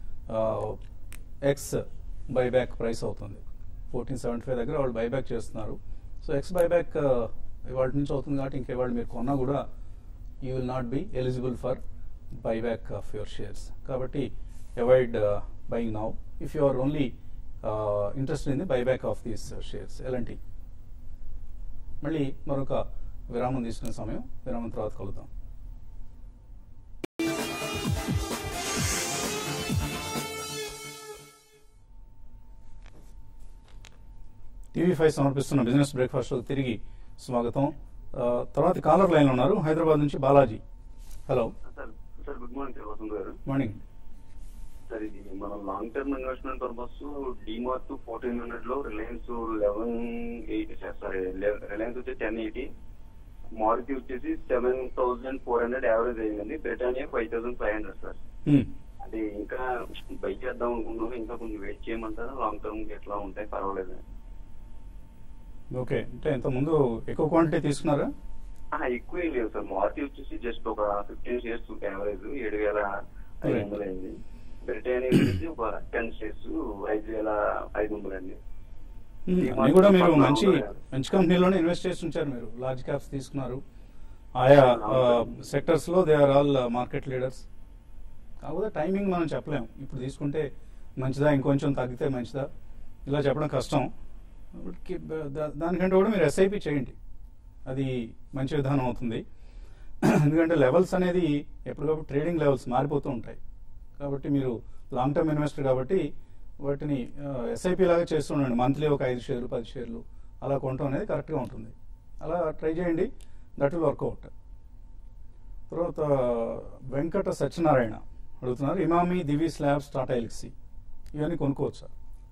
Speaker 1: ఎక్స్ బైబ్యాక్ ప్రైస్ అవుతుంది ఫోర్టీన్ సెవెంటీ ఫైవ్ దగ్గర వాళ్ళు బైబ్యాక్ చేస్తున్నారు సో ఎక్స్ బైబ్యాక్ ఇవాళ నుంచి అవుతుంది కాబట్టి ఇంకా ఇవాళ మీరు కొన్నా కూడా you will not be eligible for buyback of your shares కాబట్టి avoid buying now if you are only interested in the buyback of these shares LNT మళ్ళీ మరొక విరామం తీసుకునే సమయం విరామం తర్వాత కలుద్దాం టీవీ ఫైవ్ సమర్పిస్తున్న బిజినెస్ బ్రేక్ఫాస్ట్ తిరిగి స్వాగతం ఆ, తర్వాత కాలర్ లైన్ ఉన్నారు హైదరాబాద్ నుంచి Balaji hello
Speaker 6: sir sir good morning sir Vasant గారు
Speaker 1: మార్నింగ్
Speaker 6: సార్ ఇది మనం long term investment purpose DMart fourteen hundred లో Reliance eleven eighty sorry Reliance వచ్చి టెన్ ఎయిటీ మారుతి వచ్చేసి seven thousand four hundred average అయిందండి Britannia five thousand five hundred sir
Speaker 1: హ్మ్.
Speaker 6: అది ఇంకా బై చేద్దాం అనుకుంటున్నాను ఇంకా కొంచెం వెయిట్ చేయమంటారా లాంగ్ టర్మ్ ఎట్లా ఉంటాయి పర్వాలేదు
Speaker 1: ఓకే అంటే ఇంతకుముందు ఎక్కువ క్వాంటిటీ తీసుకున్నారా
Speaker 6: ఆహా, ఎక్కువ ఏం లేదు సార్ మారుతి వచ్చేసి జస్ట్ ఒక ఫిఫ్టీన్ షేర్స్ యావరేజ్ ఏడు వేల ఐదు వందలు అయింది బ్రిటానియా వచ్చేసి ఒక టెన్ షేర్స్ ఐదు వేల ఐదు వందలు అండి
Speaker 1: హ్మ్.
Speaker 6: ఈ
Speaker 1: అన్ని కూడా మీరు
Speaker 6: మార్కెట్
Speaker 1: మంచి
Speaker 6: పద్నాలుగు
Speaker 1: మంచి కంపెనీలోనే ఇన్వెస్ట్ చేసి ఉంచారు మీరు లార్జ్ క్యాప్స్ తీసుకున్నారు ఆయా సెక్టర్స్ లో they are all market leaders కాకపోతే టైమింగ్ మనం చెప్పలేం ఇప్పుడు తీసుకుంటే మంచిదా ఇంకొంచెం తగ్గితే మంచిదా ఇలా చెప్పడం కష్టం ఇప్పటికి బ- దా- దానికంటే కూడా మీరు ఎస్ఐపి చేయండి అది మంచి విధానం అవుతుంది ఎందుకంటే లెవెల్స్ అనేది ఎప్పటికప్పుడు ట్రేడింగ్ లెవెల్స్ మారిపోతూ ఉంటాయి కాబట్టి మీరు లాంగ్ టర్మ్ ఇన్వెస్టర్ కాబట్టి వాటిని ఎస్ఐపి లాగా చేస్తుండండి మంత్లీ ఒక ఐదు షేర్లు పది షేర్లు అలా కొనటం అనేది కరెక్ట్గా ఉంటుంది అలా ట్రై చేయండి దట్ విల్ వర్కౌట్ తర్వాత వెంకట సత్యనారాయణ అడుగుతున్నారు ఇమామి దివి స్లాబ్స్ టాటా ఎల్క్సీ ఇవన్నీ కొనుక్కోవచ్చా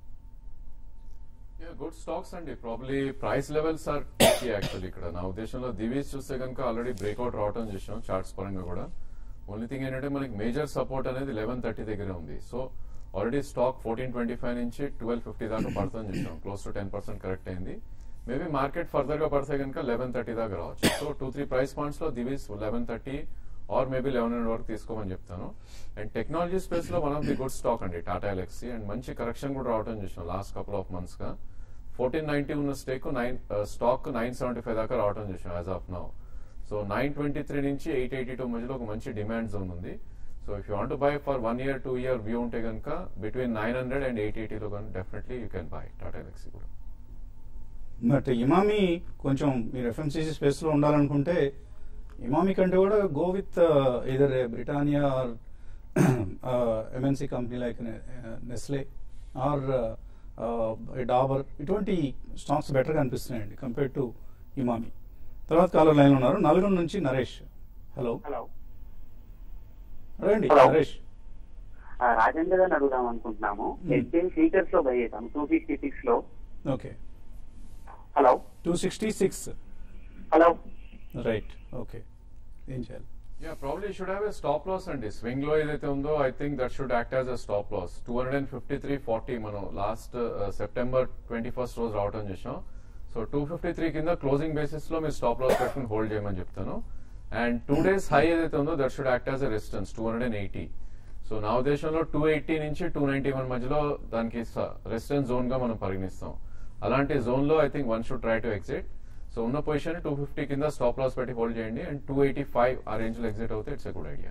Speaker 2: గుడ్ స్టాక్స్ అండి probably price levels are key actually ఇక్కడ నా ఉద్దేశంలో దివీస్ చూస్తే కనుక ఆల్రెడీ బ్రేక్అవుట్ రావడం చూసాం చార్ట్స్ పరంగా కూడా ఓన్లీ థింగ్ ఏంటంటే మనకి మేజర్ సపోర్ట్ అనేది లెవెన్ థర్టీ దగ్గర ఉంది so already stock fourteen twenty five నుంచి ట్వెల్వ్ ఫిఫ్టీ దాకా పడుతుంది చూసాం close to ten percent correct అయింది మేబీ మార్కెట్ ఫర్దర్ గా పడితే కనుక లెవెన్ థర్టీ దాకా రావచ్చు so two three price points లో Divi's eleven thirty or maybe eleven hundred వరకు తీసుకోమని చెప్తాను అండ్ టెక్నాలజీ స్పేస్ లో one of the good stock అండి టాటా ఎలక్సీ అండ్ మంచి కరెక్షన్ కూడా రావడం చూసాం లాస్ట్ కపుల్ ఆఫ్ మంత్స్ గా ఫోర్టీన్ నైన్టీ ఉన్న stake nine stock nine seventy five దాకా రావడం చూసాం as of now so nine twenty three నుంచి ఎయిట్ ఎయిటీ టూ మధ్యలో ఒక మంచి డిమాండ్ జోన్ ఉంది so if you want buy for one year two year view ఉంటే కనుక between nine hundred and eight ఎయిటీలో కనుక definitely you can buy Tata Elxsi కూడా
Speaker 1: బట్ ఇమామి కొంచెం మీరు ఎఫ్ఎంసీసీ స్పేస్ లో ఉండాలనుకుంటే ఇమామి కంటే కూడా go with either Britannia or MNC company like Nestle or Dabur ఇటువంటి స్టాక్స్ బెటర్గా అనిపిస్తున్నాయండి కంపేర్ టు ఇమామి తర్వాత కాలర్ లైన్ ఉన్నారు నల్గొండ నుంచి నరేష్ హలో
Speaker 8: హలో
Speaker 1: అడగండి
Speaker 8: Hello.
Speaker 1: నరేష్
Speaker 8: ఆ, రాజేంద్ర గారిని అడుగుదాం అనుకుంటున్నాము
Speaker 1: Hmm.
Speaker 8: ఎస్బీఐ ఫీచర్స్ లో బై చేసాము టూ సిక్స్టీ సిక్స్ లో
Speaker 1: okay
Speaker 8: hello
Speaker 1: two sixty six
Speaker 8: hello
Speaker 1: right okay ఏం చేయాలి
Speaker 2: yeah probably should have a stop loss అండి స్వింగ్ లో ఏదైతే ఉందో I think that should act as a stop loss two hundred and fifty three forty మనం last September twenty first రోజు రావటం చేసాం సో టూ ఫిఫ్టీ త్రీ కింద closing basis లో మీరు స్టాప్ లాస్ పెట్టుకుని హోల్డ్ చేయమని చెప్తాను అండ్ టూ డేస్ హై ఏదైతే ఉందో that should act as a resistance two hundred and eighty so నా ఉద్దేశంలో టూ ఎయిటీ నుంచి టూ నైన్టీ వన్ మధ్యలో దానికి రెసిస్టెన్స్ జోన్ గా మనం పరిగణిస్తాం అలాంటి జోన్ లో I think one should try to exit so ఉన్న పొజిషన్ టూ ఫిఫ్టీ కింద స్టాప్ లాస్ పెట్టి హోల్డ్ చేయండి అండ్ టూ ఎయిటీ ఫైవ్ ఆ రేంజ్ లో ఎగ్జిట్ అవుతే it's a good idea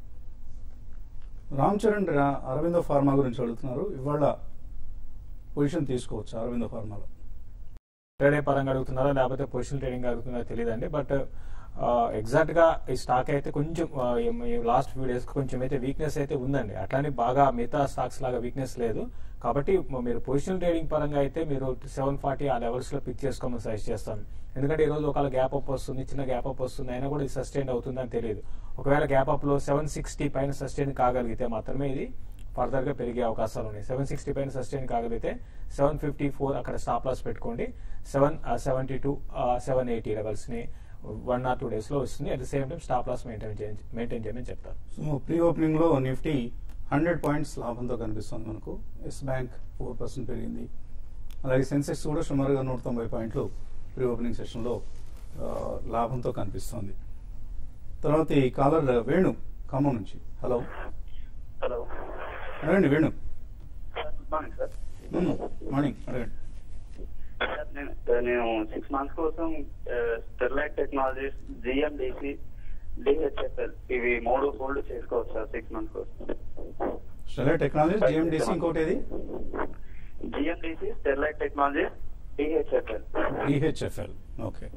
Speaker 1: Ram Charan రా- అరవిందో ఫార్మా గురించి అడుగుతున్నారు ఇవాళ పొజిషన్ తీసుకోవచ్చు అరవిందో ఫార్మాలో
Speaker 3: ట్రేడే పరంగా అడుగుతున్నారా లేకపోతే పొజిషన్ ట్రేడింగ్ అడుగుతున్నారా తెలియదండి బట్ ఎగ్జాక్ట్ గా ఈ స్టాక్ అయితే కొంచెం లాస్ట్ ఫ్యూ డేస్ కొంచెం అయితే వీక్నెస్ అయితే ఉందండి అట్లానే బాగా మిగతా స్టాక్స్ లాగా వీక్నెస్ లేదు కాబట్టి మ- మీరు పొజిషన్ ట్రేడింగ్ పరంగా అయితే మీరు సెవెన్ ఫార్టీ ఆ లెవెల్స్ లో పిక్ చేసుకోమని సజెస్ట్ చేస్తాను ఎందుకంటే ఈ రోజు ఒకవేళ గ్యాప్ అప్ వస్తుంది చిన్న గ్యాప్ అప్ వస్తుంది అయినా కూడా ఇది సస్టైన్ అవుతుందని తెలియదు ఒకవేళ గ్యాప్ అప్ లో సెవెన్ సిక్స్టీ పైన సస్టైన్ కాగలిగితే మాత్రమే ఇది ఫర్దర్ గా పెరిగే అవకాశాలు ఉన్నాయి సెవెన్ సిక్స్టీ పైన సస్టైన్ కాగలిగితే సెవెన్ ఫిఫ్టీ ఫోర్ అక్కడ స్టాప్ లాస్ పెట్టుకోండి seven seventy two seven eighty levels ని వన్ ఆర్ టూ డేస్ లో వస్తుంది at the same time stop loss maintain చేయండి మెయింటైన్ చేయమని చెప్తారు
Speaker 1: సో ప్రీ ఓపెనింగ్ లో నిఫ్టీ హండ్రెడ్ పాయింట్స్ లాభంతో కనిపిస్తుంది మనకు ఎస్ బ్యాంక్ ఫోర్ పర్సెంట్ పెరిగింది అలాగే సెన్సెక్స్ కూడా సుమారుగా నూట తొంభై పాయింట్లు ప్రీ ఓపెనింగ్ సెషన్లో ఆ, లాభంతో కనిపిస్తోంది తర్వాత ఈ కాలర్ వేణు ఖమ్మం నుంచి హలో
Speaker 8: హలో
Speaker 1: అడగండి Venu
Speaker 8: good morning sir
Speaker 1: hmm. Morning అడగండి
Speaker 8: సార్, నేను నేను సిక్స్ మంత్స్ కోసం స్టెర్లైట్ టెక్నాలజీస్ జిఎండిసి డిహెచ్ఎఫ్ఎల్ ఇవి మూడు హోల్డ్ చేసుకోవచ్చు సార్ సిక్స్ మంత్స్ కోసం
Speaker 1: స్టెలైట్ టెక్నాలజీ జిఎండిసి ఇంకోటి ఏది
Speaker 8: GMDC Sterlite technologies DHFL
Speaker 1: DHFL okay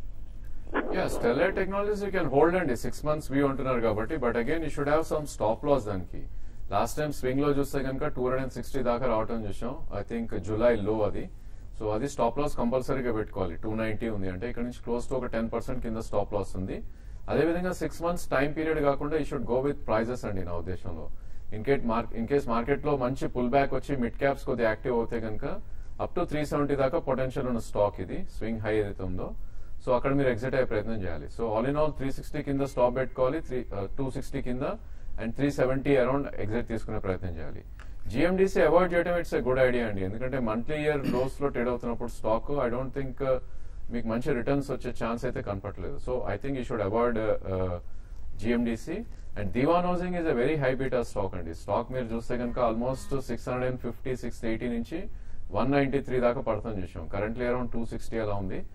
Speaker 2: yeah stellar technologies you can hold అండి సిక్స్ మంత్స్ వ్యూ అంటున్నారు కాబట్టి but again you should have some stop loss దానికి లాస్ట్ టైం స్వింగ్ లో చూస్తే కనుక టూ హండ్రెడ్ అండ్ సిక్స్టీ దాకా రావటం చూసాం ఐ థింక్ జూలై లో అది సో అది స్టాప్ లాస్ కంపల్సరీగా పెట్టుకోవాలి టూ నైన్టీ ఉంది అంటే ఇక్కడ నుంచి క్లోజ్ టు ఒక టెన్ పర్సెంట్ కింద స్టాప్ లాస్ ఉంది అదేవిధంగా సిక్స్ మంత్స్ టైం పీరియడ్ కాకుండా ఈ షుడ్ గో విత్ ప్రైజెస్ అండి నా ఉద్దేశంలో ఇన్ కేట్ మార్క్ ఇన్ కేస్ మార్కెట్ లో మంచి పుల్ బ్యాక్ వచ్చి మిడ్ క్యాప్స్ కొద్దిగా యాక్టివ్ అవుతే కనుక అప్ టు త్రీ సెవెంటీ దాకా పొటెన్షియల్ ఉన్న స్టాక్ ఇది స్వింగ్ హై ఏదైతే ఉందో సో అక్కడ మీరు ఎగ్జిట్ అయ్యే ప్రయత్నం చేయాలి so all in all three sixty కింద స్టాప్ పెట్టుకోవాలి త్రీ టూ సిక్స్టీ కింద and three seventy around exit తీసుకునే ప్రయత్నం చేయాలి జిఎండిసి అవాయిడ్ చేయడం ఇట్స్ ఎ గుడ్ ఐడియా అండి ఎందుకంటే మంత్లీ ఇయర్ లోస్ లో ట్రేడ్ అవుతున్నప్పుడు స్టాక్ ఐ డోంట్ థింక్ మీకు మంచి రిటర్న్స్ వచ్చే ఛాన్స్ అయితే కనపట్లేదు so I think you should avoid GMDC and Dewan housing is a very high beta stock అండి స్టాక్ మీరు చూస్తే కనుక almost six hundred and fifty six eighty నుంచి వన్ నైన్టీ త్రీ దాకా పడుతుంది చూసాం కరెంట్లీ అరౌండ్ టూ సిక్స్టీ అలా ఉంది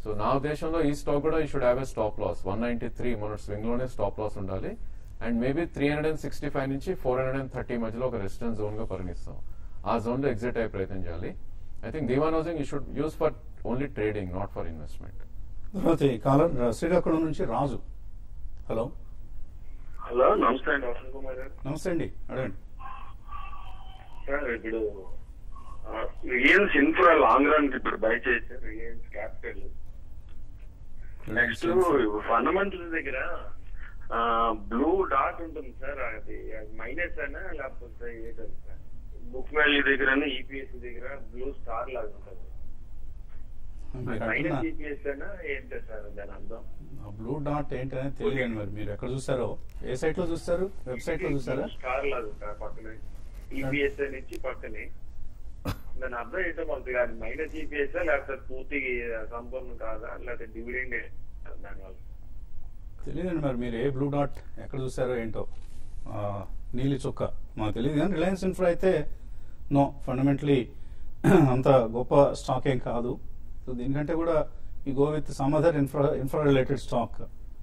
Speaker 2: సో నా ఉద్దేశంలో ఈ స్టాక్ కూడా ఈ should have a stop loss one ninety three మన స్వింగ్ లోనే స్టాప్ లాస్ ఉండాలి and maybe three hundred and sixty five నుంచి ఫోర్ హండ్రెడ్ అండ్ థర్టీ మధ్యలో ఒక రెసిస్టెన్స్ జోన్ గా పరిగణిస్తాం ఆ జోన్ లో ఎగ్జిట్ అయ్యే ప్రయత్నం చేయాలి I think Dewan housing you should use for only trading not for investment
Speaker 1: తర్వాత ఈ కాలర్ శ్రీకాకుళం నుంచి రాజు హలో
Speaker 4: హలో నమస్తే అండి వసంత్ కుమార్ గారు
Speaker 1: నమస్తే అండి అడగండి
Speaker 4: సార్ ఇప్పుడు రిలయన్స్ ఇన్ఫ్రా లాంగ్ రన్ ఇప్పుడు బై చేశారు రిలయన్స్ క్యాపిటల్ నెక్స్ట్ ఫండమెంటల్స్ దగ్గర బ్లూ డాట్ ఉంటుంది సార్ అది మైనస్ అయినా లేకపోతే ఏంటది సార్ బుక్ వాల్యూ దగ్గర ఈపీఎస్ దగ్గర బ్లూ స్టార్ లాగా ఉంటుంది
Speaker 1: మీరు అంటున్న
Speaker 4: మైనస్ ఈపీఎస్ అయినా ఏంటో సార్ దాని అర్థం
Speaker 1: ఆ బ్లూ డాట్ ఏంటనేది తెలియదండి మరి మీరు ఎక్కడ చూసారో ఏ సైట్ లో చూస్తారు వెబ్సైట్ లో చూసారా
Speaker 4: స్టార్ లాగా సార్ పక్కనే ఈపీఎస్ నుంచి పక్కనే దాని అర్థం ఏంటో మనకి కాదు మైనస్ ఈపీఎస్ లేకపోతే పూర్తి సంపూర్ణం కాదా లేకపోతే డివిడెండ్ దానివల్ల
Speaker 1: తెలియదండి మరి మీరు ఏ బ్లూ డాట్ ఎక్కడ చూసారో ఏంటో ఆ, నీలి చుక్క మాకు తెలియదు కానీ రిలయన్స్ ఇన్ఫ్రా అయితే నో ఫండమెంటలీ అంత గొప్ప స్టాక్ ఏం కాదు సో దీనికంటే కూడా ఈ go with some other infra infra related stock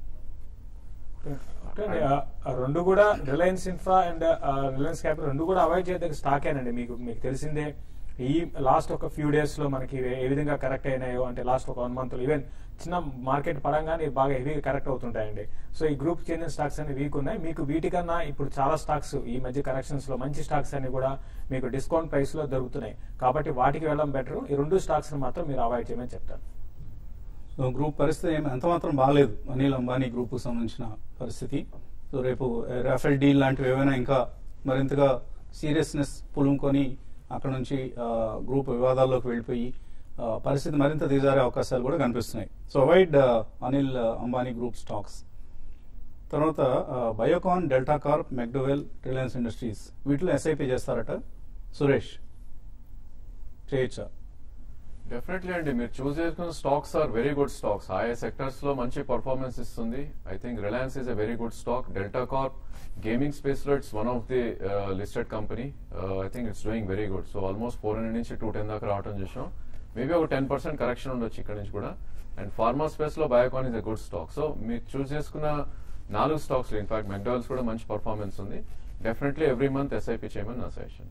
Speaker 3: అంటే ఆ- ఆ రెండు కూడా Reliance Infra and Reliance Capital రెండు కూడా అవాయిడ్ చేయదగ్గ స్టాకేనండి మీకు మీకు తెలిసిందే ఈ లాస్ట్ ఒక ఫ్యూ డేస్ లో మనకి ఏ- ఏ విధంగా కరెక్ట్ అయినాయో అంటే లాస్ట్ ఒక వన్ మంత్ ఈవెన్ చిన్న మార్కెట్ పరంగానే బాగా హెవీగా కరెక్ట్ అవుతుంటాయండి సో ఈ గ్రూప్ చెందిన స్టాక్స్ అన్ని వీక్ ఉన్నాయి మీకు వీటికన్నా ఇప్పుడు చాలా స్టాక్స్ ఈ మధ్య కరెక్షన్స్ లో మంచి స్టాక్స్ అన్ని కూడా మీకు డిస్కౌంట్ ప్రైస్ లో దొరుకుతున్నాయి కాబట్టి వాటికి వెళ్ళడం బెటర్ ఈ రెండు స్టాక్స్ మాత్రం మీరు అవాయిడ్ చేయమని చెప్తాను
Speaker 1: సో గ్రూప్ పరిస్థితి ఏమి ఎంత మాత్రం బాగాలేదు అనిల్ అంబానీ గ్రూప్ సంబంధించిన పరిస్థితి సో రేపు రాఫెల్ డీల్ లాంటివి ఏవైనా ఇంకా మరింతగా సీరియస్నెస్ పులుముకొని అక్కడ నుంచి ఆ, గ్రూప్ వివాదాల్లోకి వెళ్ళిపోయి ఆ, పరిస్థితి మరింత దిగజారే అవకాశాలు కూడా కనిపిస్తున్నాయి so avoid Anil Ambani group stocks తర్వాత ఆ, Biocon Delta Corp McDowell Reliance Industries వీటిలో ఎస్ఐపి చేస్తారట సురేష్ చేయొచ్చా
Speaker 2: డెఫినెట్లీ అండి మీరు చూస్ చేసుకున్న stocks are very good stocks ఆయా సెక్టర్స్ లో మంచి పర్ఫార్మెన్స్ ఇస్తుంది I think Reliance is a very good stock Delta Corp gaming space లో it's one of the listed company I think it's doing very good so almost four hundred నుంచి two ten దాకా రావడం చూసాం maybe ఒక ten percent correction ఉండొచ్చు ఇక్కడ నుంచి కూడా అండ్ ఫార్మా స్పేస్ లో Biocon is a good stock so మీరు చూస్ చేసుకున్న నాలుగు స్టాక్స్ ఇన్ఫాక్ట్ మెక్డాల్స్ కూడా మంచి పర్ఫార్మెన్స్ ఉంది డెఫినెట్లీ ఎవ్రీ మంత్ ఎస్ఐపి చేయమని నా సజెషన్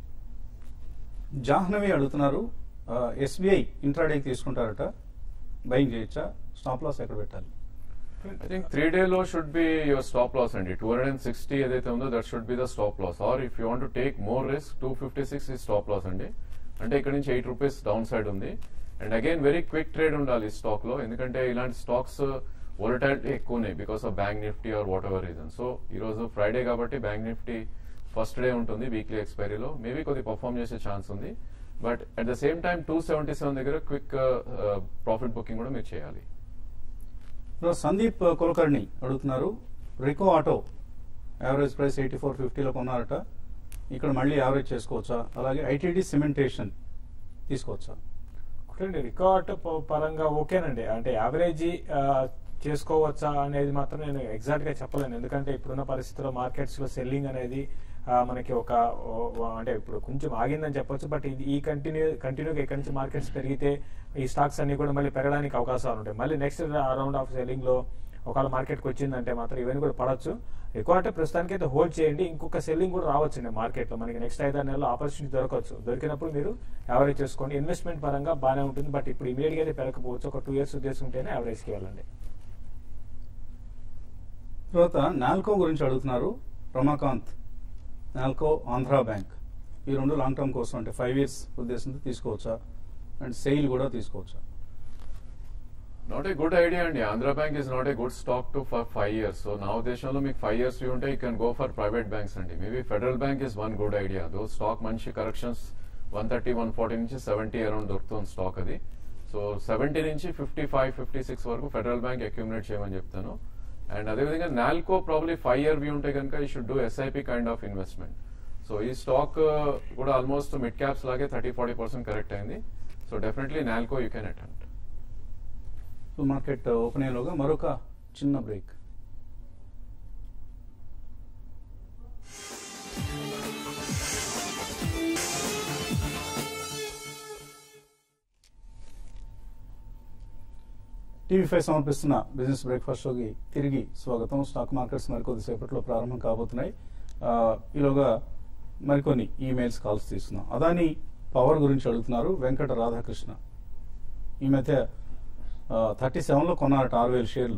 Speaker 1: జాహ్నవి అడుగుతున్నారు ఎస్బీఐ ఇంట్రాడేకి తీసుకుంటారట బయింగ్ చేయొచ్చా స్టాప్ లాస్ ఎక్కడ పెట్టాలి
Speaker 2: I think three day low should be your stop loss అండి టూ హండ్రెడ్ అండ్ సిక్స్టీ ఏదైతే ఉందో that should be the stop loss or if you want take more risk two fifty six ఈ stop loss అండి అంటే ఇక్కడ నుంచి eight rupees down side ఉంది and again very quick trade ఉండాలి ఈ స్టాక్ లో ఎందుకంటే ఇలాంటి స్టాక్స్ వొలటాలిటీ ఎక్కువ ఉన్నాయి because of bank Nifty or whatever reason so ఈ రోజు ఫ్రైడే కాబట్టి బ్యాంక్ నిఫ్టీ ఫస్ట్ డే ఉంటుంది వీక్లీ ఎక్స్పైరీలో మేబీ కొద్ది పర్ఫామ్ చేసే ఛాన్స్ ఉంది but at the same time two seventy seven దగ్గర క్విక్ ప్రాఫిట్ బుకింగ్ కూడా మీరు చేయాలి
Speaker 1: ఇప్పుడు సందీప్ కులకర్ణి అడుగుతున్నారు Rico Auto average price eighty four ఫిఫ్టీలో కొన్నారట ఇక్కడ మళ్ళీ యావరేజ్ చేసుకోవచ్చా అలాగే ఐటీడీ సిమెంటేషన్ తీసుకోవచ్చా
Speaker 3: ఒకటండి రికార్డ్ ప- పరంగా ఓకేనండి అంటే యావరేజ్ చేసుకోవచ్చా అనేది మాత్రం నేను ఎగ్జాక్ట్ గా చెప్పలేను ఎందుకంటే ఇప్పుడున్న పరిస్థితుల్లో మార్కెట్స్ లో సెల్లింగ్ అనేది ఆ, మనకి ఒక ఓ- ఓ- అంటే ఇప్పుడు కొంచెం ఆగిందని చెప్పొచ్చు బట్ ఇది ఈ కంటిన్యూ కంటిన్యూగా ఇక్కడి నుంచి మార్కెట్స్ పెరిగితే ఈ స్టాక్స్ అన్ని కూడా మళ్ళీ పెరగడానికి అవకాశాలు ఉంటాయి మళ్ళీ నెక్స్ట్ రౌండ్ ఆఫ్ సెల్లింగ్ లో ఒకవేళ మార్కెట్కి వచ్చిందంటే మాత్రం ఇవన్నీ కూడా పడవచ్చు ఎక్కువ అంటే ప్రస్తుతానికి అయితే హోల్డ్ చేయండి ఇంకొక సెల్లింగ్ కూడా రావచ్చండి మార్కెట్లో మనకి నెక్స్ట్ ఐదారు నెలలు ఆపర్చునిటీ దొరకవచ్చు దొరికినప్పుడు మీరు యావరేజ్ చేసుకోండి ఇన్వెస్ట్మెంట్ పరంగా బాగానే ఉంటుంది బట్ ఇప్పుడు ఇమీడియట్ గా అయితే పెరగకపోవచ్చు ఒక టూ ఇయర్స్ ఉద్దేశంటేనే యావరేజ్ కి వెళ్ళండి
Speaker 1: తర్వాత నాల్కో గురించి అడుగుతున్నారు రమాకాంత్ నాల్కో ఆంధ్రా బ్యాంక్ ఈ రెండు లాంగ్ టర్మ్ కోసం అంటే ఫైవ్ ఇయర్స్ ఉద్దేశంతో తీసుకోవచ్చా అండ్ సెయిల్ కూడా తీసుకోవచ్చా
Speaker 2: నాట్ ఏ గుడ్ ఐడియా అండి Andhra bank is not a good stock to for five years so నా ఉద్దేశంలో మీకు ఫైవ్ ఇయర్స్ ఉంటే you can go for private banks అండి maybe Federal Bank is one good idea though stock మంచి corrections one thirty one forty నుంచి seventy around దొరుకుతుంది stock అది so seventy నుంచి ఫిఫ్టీ ఫైవ్ ఫిఫ్టీ సిక్స్ వరకు Federal Bank accumulate చేయమని చెప్తాను and అదేవిధంగా Nalco probably five year view ఉంటే కనుక ఈ should do SIP kind of investment so ఈ స్టాక్ కూడా ఆల్మోస్ట్ మిడ్ క్యాప్స్ లాగే థర్టీ ఫార్టీ పర్సెంట్ కరెక్ట్ అయింది so definitely Nalco you can attempt
Speaker 1: so market open అయ్యేలోగా మరొక చిన్న బ్రేక్ టీవీ ఫైవ్ సమర్పిస్తున్న బిజినెస్ బ్రేక్ఫాస్ట్ షోకి తిరిగి స్వాగతం స్టాక్ మార్కెట్స్ మరికొద్దిసేపట్లో ప్రారంభం కాబోతున్నాయి ఆ, ఈలోగా మరికొన్ని ఈమెయిల్స్ కాల్స్ తీసుకున్నాం అదాని పవర్ గురించి అడుగుతున్నారు వెంకట రాధాకృష్ణ ఈ మధ్య థర్టీ సెవెన్లో కొన్నారట ఆరు వేల షేర్లు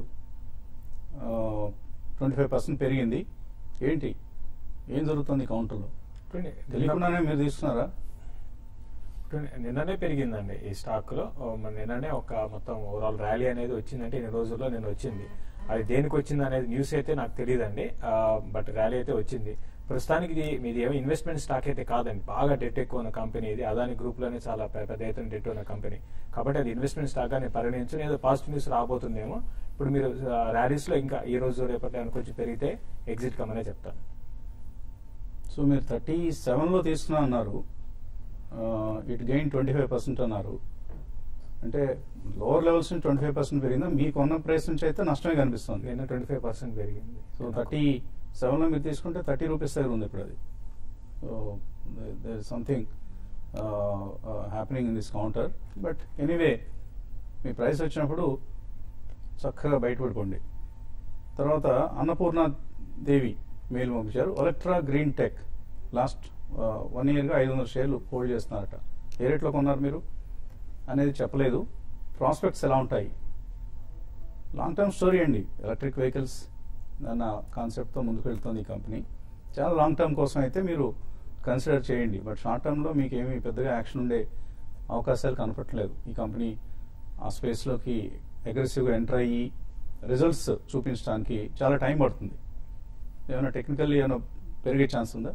Speaker 1: ట్వంటీ ఫైవ్ పర్సెంట్ పెరిగింది ఏంటి ఏం జరుగుతుంది కౌంటర్లో తెలియకుండానే మీరు తీసుకున్నారా
Speaker 3: నిన్ననే పెరిగిందండి ఈ స్టాక్ లో ఓ, మన నిన్ననే ఒక మొత్తం ఓవరాల్ ర్యాలీ అనేది వచ్చిందంటే ఇన్ని రోజుల్లో నేను వచ్చింది అది దేనికి వచ్చింది అనేది న్యూస్ అయితే నాకు తెలియదండి బట్ ర్యాలీ అయితే వచ్చింది ప్రస్తుతానికి ఇది మీది ఏమో ఇన్వెస్ట్మెంట్ స్టాక్ అయితే కాదండి బాగా డెట్ ఎక్కువ ఉన్న కంపెనీ ఇది అదాని గ్రూప్ లోనే చాలా పె- పెద్ద ఎత్తున డెట్ ఉన్న కంపెనీ కాబట్టి అది ఇన్వెస్ట్మెంట్ స్టాక్ గా నేను పరిగణించు ఏదో పాజిటివ్ న్యూస్ రాబోతుందేమో ఇప్పుడు మీరు ర్యాలీస్ లో ఇంకా ఈ రోజు రేపటి ఏమైనా కొంచెం పెరిగితే ఎగ్జిట్ కమ్మనే చెప్తాను
Speaker 1: సో మీరు థర్టీ సెవెన్లో తీసుకున్నా అన్నారు it gain twenty five percent అన్నారు అంటే లోవర్ లెవెల్స్ నుంచి ట్వంటీ ఫైవ్ పర్సెంట్ పెరిగిందా మీకు ఉన్న ప్రైస్ నుంచి అయితే నష్టమే కనిపిస్తుంది
Speaker 3: నిన్న ట్వంటీ ఫైవ్ పర్సెంట్ పెరిగింది
Speaker 1: సో థర్టీ సెవెన్లో మీరు తీసుకుంటే థర్టీ రూపీస్ దగ్గర ఉంది ఇప్పుడు అది so there is something happening in this counter but anyway మీ ప్రైస్ వచ్చినప్పుడు చక్కగా బయటపడుకోండి తర్వాత అన్నపూర్ణ దేవి మెయిల్ పంపించారు Olectra Green Tech last one ఇయర్గా ఐదు వందల షేర్లు హోల్డ్ చేస్తున్నారట ఏ రేట్లో కొన్నారు మీరు అనేది చెప్పలేదు ప్రాస్పెక్ట్స్ ఎలా ఉంటాయి లాంగ్ టర్మ్ స్టోరీ అండి ఎలక్ట్రిక్ వెహికల్స్ అన్న కాన్సెప్ట్తో ముందుకు వెళ్తుంది ఈ కంపెనీ చాలా లాంగ్ టర్మ్ కోసం అయితే మీరు కన్సిడర్ చేయండి బట్ షార్ట్ టర్మ్లో మీకు ఏమీ పెద్దగా యాక్షన్ ఉండే అవకాశాలు కనపట్లేదు ఈ కంపెనీ ఆ స్పేస్లోకి అగ్రెసివ్గా ఎంటర్ అయ్యి రిజల్ట్స్ చూపించడానికి చాలా టైం పడుతుంది ఏమైనా టెక్నికల్లీ ఏమైనా పెరిగే ఛాన్స్ ఉందా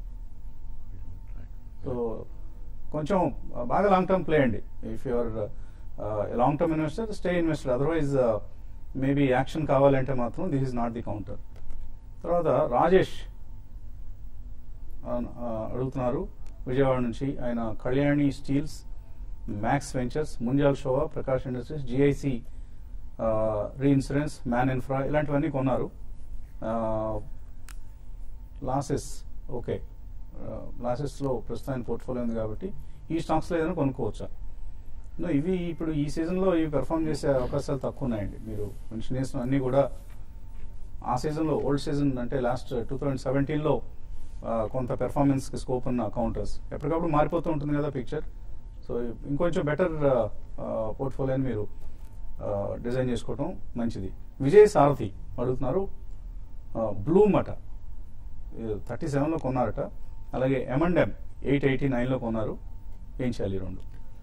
Speaker 1: సో కొంచెం బాగా లాంగ్ టర్మ్ ప్లే అండి if your long term investor stay investor otherwise maybe action కావాలంటే మాత్రం this is not the counter తర్వాత రాజేష్ ఆ, ఆ, అడుగుతున్నారు విజయవాడ నుంచి ఆయన Kalyani Steels Max Ventures Munjal Showa Prakash Industries GIC reinsurance Man Infra ఇలాంటివన్నీ కొన్నారు లాసెస్ ఓకే లాసెస్లో ప్రస్తుతానికి పోర్ట్ఫోలియో ఉంది కాబట్టి ఈ స్టాక్స్లో ఏదైనా కొనుక్కోవచ్చా No, ఇవి ఇప్పుడు ఈ సీజన్లో ఇవి పెర్ఫామ్ చేసే అవకాశాలు తక్కువ ఉన్నాయండి మీరు మెన్షన్ చేసిన అన్నీ కూడా ఆ సీజన్లో ఓల్డ్ సీజన్ అంటే లాస్ట్ టూ థౌజండ్ సెవెంటీన్లో కొంత పెర్ఫార్మెన్స్కి స్కోప్ ఉన్న కౌంటర్స్ ఎప్పటికప్పుడు మారిపోతూ ఉంటుంది కదా పిక్చర్ సో ఇంకొంచెం బెటర్ పోర్ట్ఫోలియోని మీరు డిజైన్ చేసుకోవడం మంచిది విజయ్ సారథి అడుగుతున్నారు బ్లూమ్ అట థర్టీ సెవెన్లో కొన్నారట అలాగే ఎమండెం ఎయిట్ ఎయిటీ నైన్లో కొన్నారు ఏం చేయాలి ఈ రెండు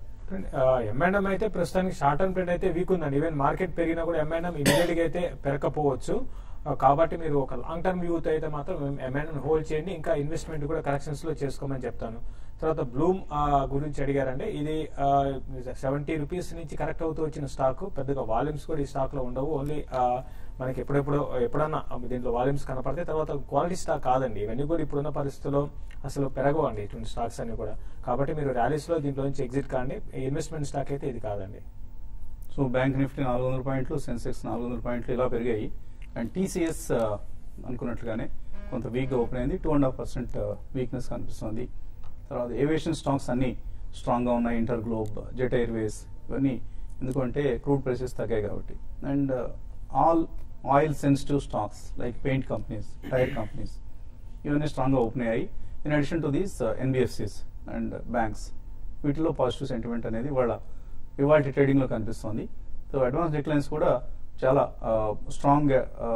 Speaker 3: ఎంఐఎం అయితే ప్రస్తుతానికి షార్ట్ టర్మ్ ట్రెండ్ అయితే వీక్ ఉందండి ఈవెన్ మార్కెట్ పెరిగినా కూడా ఎంఐఎం ఇమీడియట్ గా అయితే పెరగకపోవచ్చు ఆ, కాబట్టి మీరు ఒక లాంగ్ టర్మ్ వ్యూ అయితే మాత్రం ఎంఐఎం హోల్డ్ చేయండి ఇంకా ఇన్వెస్ట్మెంట్ కూడా కరెక్షన్స్ లో చేసుకోమని చెప్తాను తర్వాత బ్లూమ్ ఆ, గురించి అడిగారంటే ఇది సెవెంటీ రూపీస్ నుంచి కరెక్ట్ అవుతూ వచ్చిన స్టాక్ పెద్దగా వాల్యూమ్స్ కూడా ఈ స్టాక్ లో ఉండవు ఓన్లీ మనకి ఎప్పుడెప్పుడు ఎప్పుడన్నా దీంట్లో వాల్యూమ్స్ కనపడితే తర్వాత క్వాలిటీ స్టాక్ కాదండి ఇవన్నీ కూడా ఇప్పుడున్న పరిస్థితుల్లో అసలు పెరగవండి ఇటువంటి స్టాక్స్ అన్ని కూడా కాబట్టి మీరు ర్యాలీస్ లో దీంట్లో నుంచి ఎగ్జిట్ కాండి ఇన్వెస్ట్మెంట్ స్టాక్ అయితే ఇది కాదండి
Speaker 1: సో బ్యాంక్ నిఫ్టీ నాలుగు వందల పాయింట్లు సెన్సెక్స్ నాలుగు వందల పాయింట్లు ఇలా పెరిగాయి అండ్ టీసీఎస్ అనుకున్నట్లుగానే కొంత వీక్గా ఓపెన్ అయింది two and half percent weakness కనిపిస్తుంది తర్వాత ఏవియేషన్ స్టాక్స్ అన్ని స్ట్రాంగ్గా ఉన్నాయి ఇంటర్ గ్లోబ్ జెట్ ఎయిర్వేస్ ఇవన్నీ ఎందుకంటే క్రూడ్ ప్రైసెస్ తగ్గాయి కాబట్టి and all oil sensitive stocks like paint companies tyre companies ఇవన్నీ స్ట్రాంగ్గా ఓపెన్ అయ్యాయి in addition to these NBFCs and banks వీటిలో పాజిటివ్ సెంటిమెంట్ అనేది వాళ్ళ ఇవాళ ట్రేడింగ్లో కనిపిస్తుంది సో అడ్వాన్స్ డిక్లైన్స్ కూడా చాలా స్ట్రాంగ్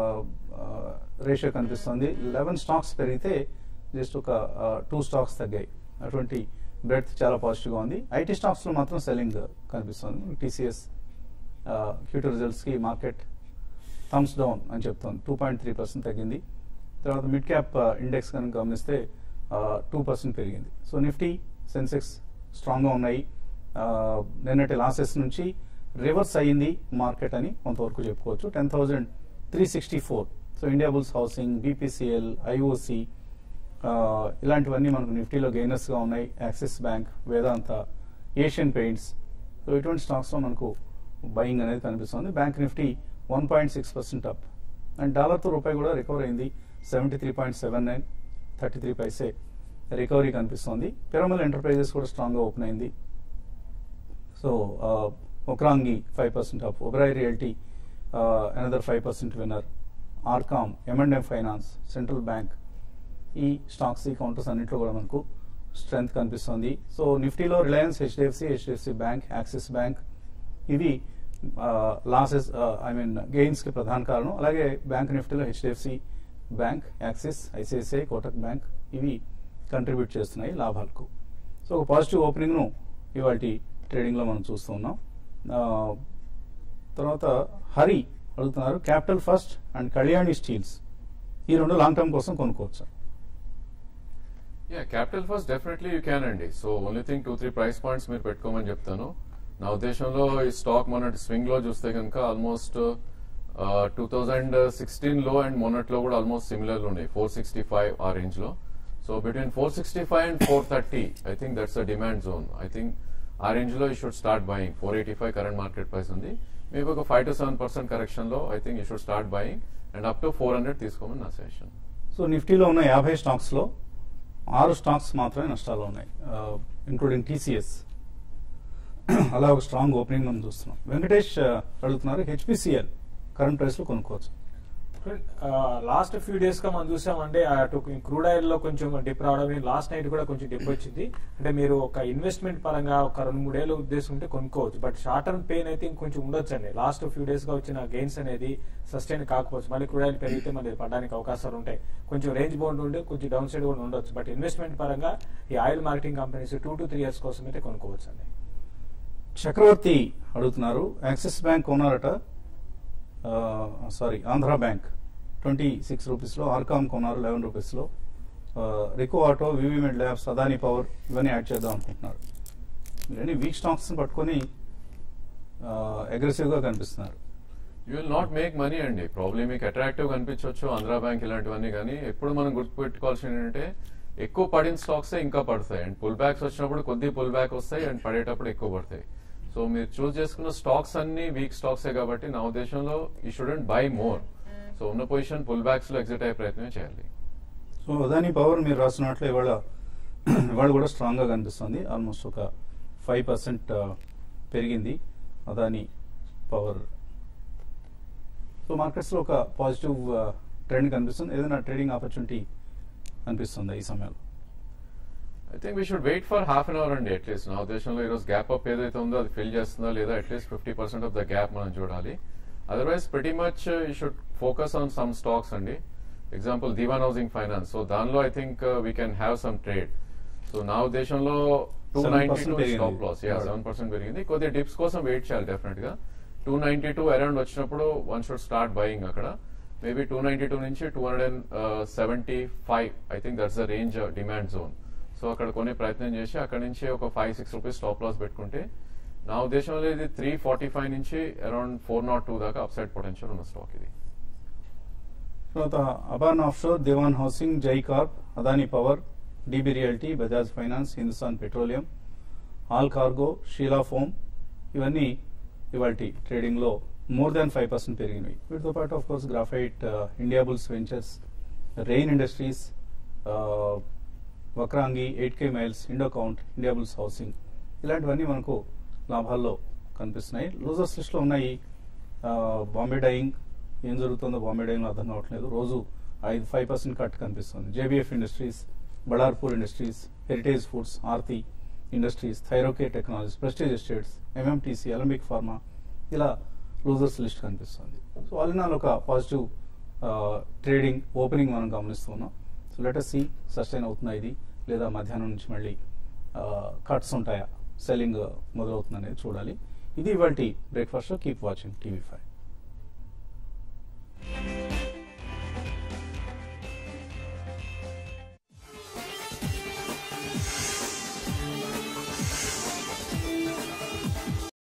Speaker 1: రేషియో కనిపిస్తుంది లెవెన్ స్టాక్స్ పెరిగితే జస్ట్ ఒక టూ స్టాక్స్ తగ్గాయి అటువంటి బ్రెడ్త్ చాలా పాజిటివ్గా ఉంది ఐటీ స్టాక్స్లో మాత్రం సెల్లింగ్ కనిపిస్తుంది టీసీఎస్ క్యూటీ రిజల్ట్స్కి మార్కెట్ థమ్స్ డౌన్ అని చెప్తోంది టూ పాయింట్ త్రీ పర్సెంట్ తగ్గింది తర్వాత మిడ్ క్యాప్ ఇండెక్స్ కనుక గమనిస్తే టూ పర్సెంట్ పెరిగింది సో నిఫ్టీ సెన్సెక్స్ స్ట్రాంగ్గా ఉన్నాయి ఆ, నిన్నటి లాసెస్ నుంచి రివర్స్ అయ్యింది మార్కెట్ అని కొంతవరకు చెప్పుకోవచ్చు ten thousand three sixty four so India bulls Housing BPCL IOC ఇలాంటివన్నీ మనకు నిఫ్టీలో గెయినర్స్గా ఉన్నాయి Axis Bank Vedanta Asian Paints so ఇటువంటి స్టాక్స్లో మనకు బయింగ్ అనేది కనిపిస్తుంది bank Nifty one point six percent up and డాలర్తో రూపాయి కూడా రికవర్ అయింది seventy three point seven nine thirty three paise recovery కనిపిస్తుంది పిరమల్ ఎంటర్ప్రైజెస్ కూడా స్ట్రాంగ్గా ఓపెన్ అయింది so Okrangi 5% up, Oberoi Realty uh, another 5% winner, Arcom, M&M Finance, Central Bank ఈ stocks ఈ కౌంటర్స్ అన్నింటిలో కూడా మనకు స్ట్రెంగ్త్ కనిపిస్తుంది సో నిఫ్టీలో Reliance HDFC HDFC Bank Axis Bank ఇవి లాసెస్ ఐ మీన్ గెయిన్స్ కి ప్రధాన కారణం అలాగే బ్యాంక్ నిఫ్టీలో HDFC Bank Axis ICICI Kotak Bank ఇవి కంట్రిబ్యూట్ చేస్తున్నాయి లాభాలకు సో ఒక పాజిటివ్ ఓపెనింగ్ ను ఇవాళ ట్రేడింగ్ లో మనం చూస్తూ ఉన్నాం ఆ, తర్వాత హరి అడుగుతున్నారు Capital First and Kalyani Steels ఈ రెండు లాంగ్ టర్మ్ కోసం కొనుక్కోవచ్చు
Speaker 2: ya Capital First definitely you can అండి so only thing two three price points మీరు పెట్టుకోమని చెప్తాను నా ఉద్దేశంలో ఈ స్టాక్ మొన్నటి స్వింగ్ లో చూస్తే కనుక ఆల్మోస్ట్ టూ థౌజండ్ సిక్స్టీన్ లో అండ్ మొన్నట్లో కూడా ఆల్మోస్ట్ సిమిలర్ ఉన్నాయి ఫోర్ సిక్స్టీ ఫైవ్ ఆ రేంజ్ లో so between four sixty five and four thirty I think that's a demand zone I think ఆ రేంజ్ లో you should start buying four eighty five current market price ఉంది మీకు ఒక five to seven percent correction లో I think you should start buying and up to four hundred తీసుకోమని నా suggestion
Speaker 1: so నిఫ్టీలో ఉన్న యాభై స్టాక్స్ లో ఆరు స్టాక్స్ మాత్రమే నష్టాలు ఉన్నాయి ఇంక్లూడింగ్ టీసీఎస్ అలా ఒక స్ట్రాంగ్ ఓపెనింగ్ మనం చూస్తున్నాం వెంకటేష్ ఆ, అడుగుతున్నారు హెచ్పిసిఎల్ కరెంట్ ప్రైస్ లో కొనుక్కోవచ్చు
Speaker 3: లాస్ట్ ఫ్యూ డేస్ గా మనం చూసామంటే అటు క్రూడ్ ఆయిల్ లో కొంచెం డిప్ రావడం లాస్ట్ నైట్ కూడా కొంచెం డిప్ వచ్చింది అంటే మీరు ఒక ఇన్వెస్ట్మెంట్ పరంగా ఒక రెండు మూడేళ్ళు ఉద్దేశం ఉంటే కొనుక్కోవచ్చు బట్ షార్ట్ టర్మ్ పెయిన్ అయితే ఇంకొంచెం ఉండొచ్చు అండి లాస్ట్ ఫ్యూ డేస్ గా వచ్చిన గెయిన్స్ అనేది సస్టైన్ కాకపోవచ్చు మళ్ళీ క్రూడ్ ఆయిల్ పెరిగితే మళ్ళీ పడడానికి అవకాశాలు ఉంటాయి కొంచెం రేంజ్ బౌండ్ ఉండి కొంచెం డౌన్ సైడ్ కూడా ఉండొచ్చు బట్ ఇన్వెస్ట్మెంట్ పరంగా ఈ oil marketing companies two to three years కోసం అయితే కొనుక్కోవచ్చు అండి
Speaker 1: చక్రవర్తి అడుగుతున్నారు యాక్సిస్ బ్యాంక్ కొన్నారట sorry Andhra bank twenty six రూపీస్లో ఆర్కామ్ కొన్నారు లెవెన్ రూపీస్లో Rico auto Vivimed labs Adani power ఇవన్నీ యాడ్ చేద్దాం అనుకుంటున్నారు మీరన్నీ వీక్ స్టాక్స్ పట్టుకొని అగ్రెసివ్గా కనిపిస్తున్నారు
Speaker 2: you will not make money అండి ప్రాబ్లమ్ మీకు అట్రాక్టివ్ కనిపించవచ్చు ఆంధ్రా బ్యాంక్ ఇలాంటివన్నీ కానీ ఎప్పుడు మనం గుర్తుపెట్టుకోవాల్సింది ఏంటంటే ఎక్కువ పడిన స్టాక్స్ ఇంకా పడతాయి అండ్ పుల్ బ్యాక్స్ వచ్చినప్పుడు కొద్ది పుల్ బ్యాక్ వస్తాయి అండ్ పడేటప్పుడు ఎక్కువ పడతాయి సో మీరు చూస్ చేసుకున్న స్టాక్స్ అన్ని వీక్ స్టాక్సే కాబట్టి నా ఉద్దేశంలో ఈ షుడెంట్ బై మోర్ సో ఉన్న పొజిషన్ పుల్ బ్యాక్స్ లో ఎగ్జిట్ అయ్యే ప్రయత్నం చేయాలి
Speaker 1: సో అదానీ పవర్ మీరు రాసినట్లు ఇవాళ ఇవాళ కూడా స్ట్రాంగ్గా కనిపిస్తుంది ఆల్మోస్ట్ ఒక ఫైవ్ పర్సెంట్ పెరిగింది అదానీ పవర్ సో మార్కెట్స్లో ఒక పాజిటివ్ ట్రెండ్ కనిపిస్తుంది ఏదైనా ట్రేడింగ్ ఆపర్చునిటీ అనిపిస్తుంది ఈ సమయంలో
Speaker 2: I think we should wait for half an hour అండి అట్లీస్ట్ నా ఉద్దేశంలో ఈరోజు గ్యాప్ అప్ ఏదైతే ఉందో అది ఫిల్ చేస్తుందో లేదా at least fifty percent of the gap మనం చూడాలి otherwise pretty much you should focus on some stocks అండి example Dewan housing finance so దానిలో I think we can have some trade so నా ఉద్దేశంలో టూ
Speaker 1: 7%
Speaker 2: నైన్టీ టూ
Speaker 1: పెరిగింది.
Speaker 2: Stop loss seven percent పెరిగింది కొద్దిగా dips కోసం వెయిట్ చేయాలి డెఫినెట్ గా టూ నైన్టీ టూ అరౌండ్ వచ్చినప్పుడు వన్ షుడ్ స్టార్ట్ బయింగ్ అక్కడ మేబీ టూ నైన్టీ టూ నుంచి two hundred and seventy five I think that's the range demand zone so అక్కడ కొనే ప్రయత్నం చేసి అక్కడ నుంచి ఒక five six rupees stop loss పెట్టుకుంటే నా ఉద్దేశంలో ఇది త్రీ ఫార్టీ ఫైవ్ నుంచి అరౌండ్ ఫోర్ నాట్ టూ దాకా అప్సైడ్ పొటెన్షియల్ ఉన్న స్టాక్ ఇది
Speaker 1: తర్వాత Aban offshore Dewan housing Jai corp Adani power DB realty Bajaj finance Hindustan petroleum all cargo Sheela foam ఇవన్నీ ఇవాళ ట్రేడింగ్లో మోర్ దాన్ ఫైవ్ పర్సెంట్ పెరిగినాయి వీటితో పాటు of course graphite India bulls ventures rain industries Vakrangee eight K miles Indo count India bulls housing ఇలాంటివన్నీ మనకు లాభాల్లో కనిపిస్తున్నాయి లూజర్స్ లిస్ట్లో ఉన్నాయి ఆ, బాంబే డైయింగ్ ఏం జరుగుతుందో బాంబే డైయింగ్లో అర్థం కావట్లేదు రోజు ఐదు ఫైవ్ పర్సెంట్ కట్ కనిపిస్తుంది JBF industries Badarpur industries heritage foods Aarti industries Thyrocare technologies prestige estates MMTC Alembic pharma ఇలా లూజర్స్ లిస్ట్ కనిపిస్తుంది సో ఆల్ ఇన్ ఆల్ ఒక పాజిటివ్ ట్రేడింగ్ ఓపెనింగ్ మనం గమనిస్తున్నాం సో లెటర్ సి సస్టైన్ అవుతుందా ఇది లేదా మధ్యాహ్నం నుంచి మళ్ళీ కట్స్ ఉంటాయా సెల్లింగ్ మొదలవుతుంది అనేది చూడాలి ఇది ఇవాళ breakfast keep watching TV five